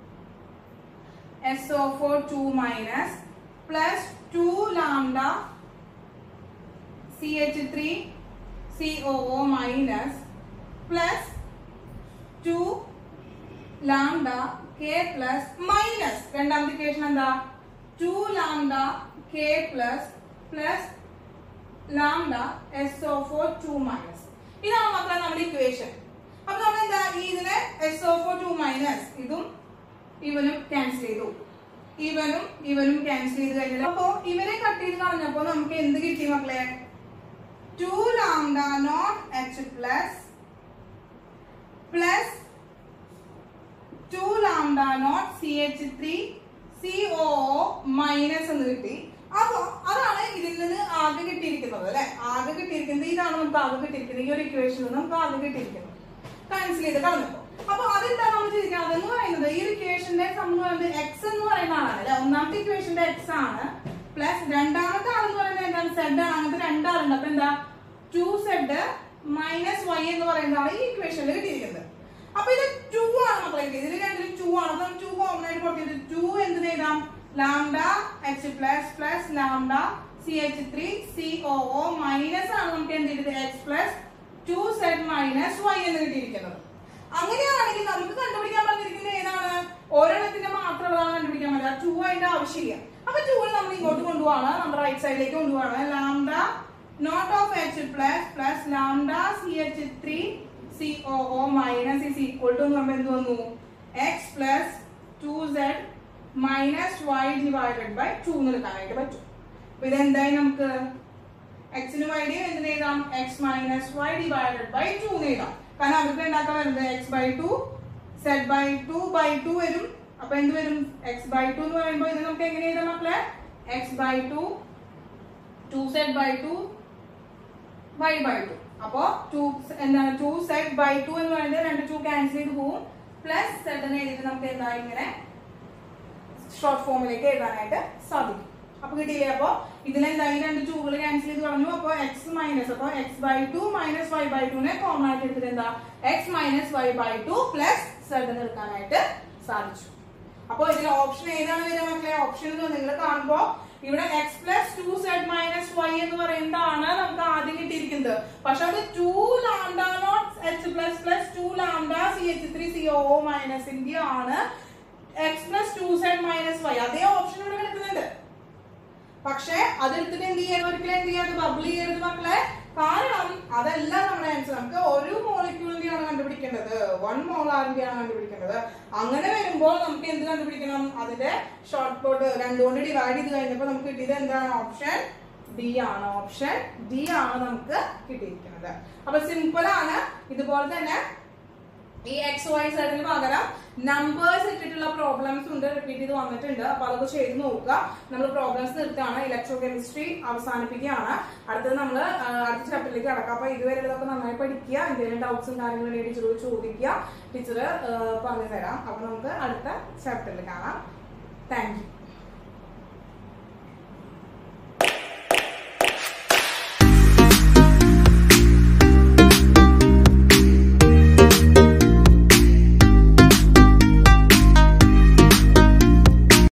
S O four two minus plus two lambda C H three C O O minus plus two lambda K plus minus രണ്ടാമത്തെ equation എന്താ two lambda K plus plus lambda S O four two minus ഇതാണ് മക്കളെ നമ്മുടെ equation അപ്പൊ നമ്മൾ എന്താ ഈ ഇതിനെ S O four two minus ഇതും ഇവനും ക്യാൻസൽ ചെയ്തു ഇവനും ഇവനും ക്യാൻസൽ ചെയ്ത് കഴിഞ്ഞാൽ അപ്പോ ഇവരെ കട്ട് ചെയ്ത് കളഞ്ഞപ്പോ നമുക്ക് എന്ത് കിട്ടി മക്കളെ two lambda naught H plus plus two lambda naught C H three C O minus എന്ന് കിട്ടി അപ്പൊ അതാണ് ഇതിൽ നിന്ന് ആകെ കിട്ടിയിരിക്കുന്നത് അല്ലെ ആകെ കിട്ടിയിരിക്കുന്നത് ഇതാണ് നമുക്ക് ആകെ കിട്ടിയിരിക്കുന്നത് ഈ ഒരു ഇക്വേഷനിൽ നമുക്ക് ആകെ കിട്ടിയിരിക്കുന്നത് ക്യാൻസൽ ചെയ്ത് കളഞ്ഞപ്പോ അപ്പൊ അതെന്താണ് നമ്മൾ ചെയ്തിരിക്കുന്നത് അതെന്ന് പറയുന്നത് ഈ ഒരു ഇക്വേഷന്റെ സംഭവം എക്സ് എന്ന് പറയുന്ന ആളാണ് അല്ലെ ഒന്നാമത്തെ ഇക്വേഷന്റെ എക്സ് ആണ് പ്ലസ് രണ്ടാമത്തെ ആളെന്ന് പറയുന്നത് എന്താണ് സെഡ് ആണ് അങ്ങനത്തെ രണ്ടാളുണ്ട് അപ്പൊ എന്താ ടു സെഡ് മൈനസ് വൈ എന്ന് പറയുന്നതാണ് ഈ ഇക്വേഷനിൽ കിട്ടിയിരിക്കുന്നത് അപ്പൊ ഇത് ടു ആണ് മക്കളെ ഇതിൽ രണ്ടിലും ടു ആണ് അപ്പൊ ടു കോമൺ ആയിട്ട് കൊടുത്തിട്ട് ടു എന്തിന് എഴുതാം lambda H plus plus lambda C H three C O O minus ആണ് നമുക്ക് എന്ത് ചെയ്തത് X plus two Z minus Y എന്ന് കിട്ടിയിരിക്കുന്നത് അങ്ങനെയാണെങ്കിൽ നമുക്ക് കണ്ടുപിടിക്കാൻ പറഞ്ഞിരിക്കുന്നത് ഏതാണ് ഒരെണ്ണത്തിന്റെ മാത്രമുള്ളതാണ് കണ്ടുപിടിക്കാൻ പറ്റുക ടു അതിന്റെ ആവശ്യമില്ല അപ്പൊ ടു നമ്മൾ ഇങ്ങോട്ട് കൊണ്ടുപോവാണ് നമ്മുടെ റൈറ്റ് സൈഡിലേക്ക് കൊണ്ടുപോവാണ് lambda not of H plus plus lambda C H three C O O minus is equal to എന്ന് പറയുമ്പോൾ എന്ത് വന്നു X plus two Z minus Y divided by two എന്ന് എടുക്കാനായിട്ട് പറ്റും അപ്പൊ ഇതെന്തായി നമുക്ക് എക്സിന് വൈഡിയും എന്തിന് എഴുതാം X minus Y divided by two എന്ന് എഴുതാം കാരണം അവർക്ക് ഉണ്ടാക്കാൻ വരുന്നത് X by two Z by two by two വരും അപ്പൊ എന്ത് വരും എക്സ് ബൈ ടു എന്ന് പറയുമ്പോൾ ഇത് നമുക്ക് എങ്ങനെ എഴുതാം മക്കളെ X by two two Z by two by by two അപ്പോ ടു എന്താണ് ടു സെഡ് ബൈ ടു എന്ന് പറയുന്നത് രണ്ട് ടു ക്യാൻസൽ ചെയ്ത് പോവും പ്ലസ് സെഡ് എന്ന് എഴുതിയിട്ട് നമുക്ക് എന്താ ഇങ്ങനെ ഷോർട്ട് ഫോമിലേക്ക് എഴുതാനായിട്ട് സാധിക്കും അപ്പൊ കിട്ടിയില്ലേ അപ്പൊ ഇതിലെന്തായി രണ്ട് ടൂകൾ ക്യാൻസൽ ചെയ്ത് കളഞ്ഞു അപ്പൊ എക്സ് മൈനസ് അപ്പൊ X by two minus Y by ടുനെ കോമൺ ആയിട്ട് എടുത്തിട്ട് എന്താ X minus Y by two plus Z എന്ന് എടുക്കാനായിട്ട് സാധിച്ചു അപ്പൊ ഇതിൽ ഓപ്ഷൻ ഏതാണ് വരിക മക്കളെ ഓപ്ഷൻ നിങ്ങൾ കാണുമ്പോ ഇവിടെ X plus two Z minus Y എന്ന് പറയുന്നതാണ് നമുക്ക് ആദ്യം കിട്ടിയിരിക്കുന്നത് പക്ഷെ അത് two lambda naught H plus plus two lambda C H three C O മൈനസിന്റെ ആണ് X plus two Z minus Y അതേ ഓപ്ഷൻ ഇവിടെ കിടക്കുന്നുണ്ട് പക്ഷെ അതെടുത്തിട്ട് എന്ത് ചെയ്യണം ഒരിക്കലും എന്ത് ചെയ്യാതെ ബബിൾ ചെയ്യരുത് മക്കളെ കാരണം അതല്ല നമ്മുടെ ആൻസർ നമുക്ക് ഒരു മോളിക്യൂളിന്റെയാണ് കണ്ടുപിടിക്കേണ്ടത് വൺ മോളാറിന്റെയാണ് കണ്ടുപിടിക്കേണ്ടത് അങ്ങനെ വരുമ്പോൾ നമുക്ക് എന്ത് കണ്ടുപിടിക്കണം അതിന്റെ ഷോർട്ട് കോട്ട് രണ്ടുകൊണ്ട് ഡിവൈഡ് ചെയ്ത് കഴിഞ്ഞപ്പോൾ നമുക്ക് കിട്ടിയത് എന്താണ് ഓപ്ഷൻ ഡി ആണ് ഓപ്ഷൻ ഡി ആണ് നമുക്ക് കിട്ടിയിരിക്കുന്നത് അപ്പൊ സിമ്പിൾ ആണ് ഇതുപോലെ തന്നെ ഈ എക്സ് വൈ സെഡിന് പകരം നമ്പേഴ്സ് ഇട്ടിട്ടുള്ള പ്രോബ്ലംസ് ഉണ്ട് റിപ്പീറ്റ് ചെയ്ത് വന്നിട്ടുണ്ട് അപ്പൊ അതൊക്കെ ചെയ്ത് നോക്കുക നമ്മൾ പ്രോബ്ലംസ് നിർത്താണ് ഇലക്ട്രോ കെമിസ്ട്രി അവസാനിപ്പിക്കുകയാണ് അടുത്തത് നമ്മൾ അടുത്ത ചാപ്റ്ററിലേക്ക് കടക്കാം അപ്പൊ ഇതുവരെ ഇതൊക്കെ നന്നായി പഠിക്കുക എന്തെങ്കിലും ഡൗട്ട്സും കാര്യങ്ങളും ഉണ്ടെങ്കിൽ ടീച്ചറോട് ചോദിക്കുക ടീച്ചർ പറഞ്ഞു തരാം അപ്പൊ നമുക്ക് അടുത്ത ചാപ്റ്ററിൽ കാണാം താങ്ക് യു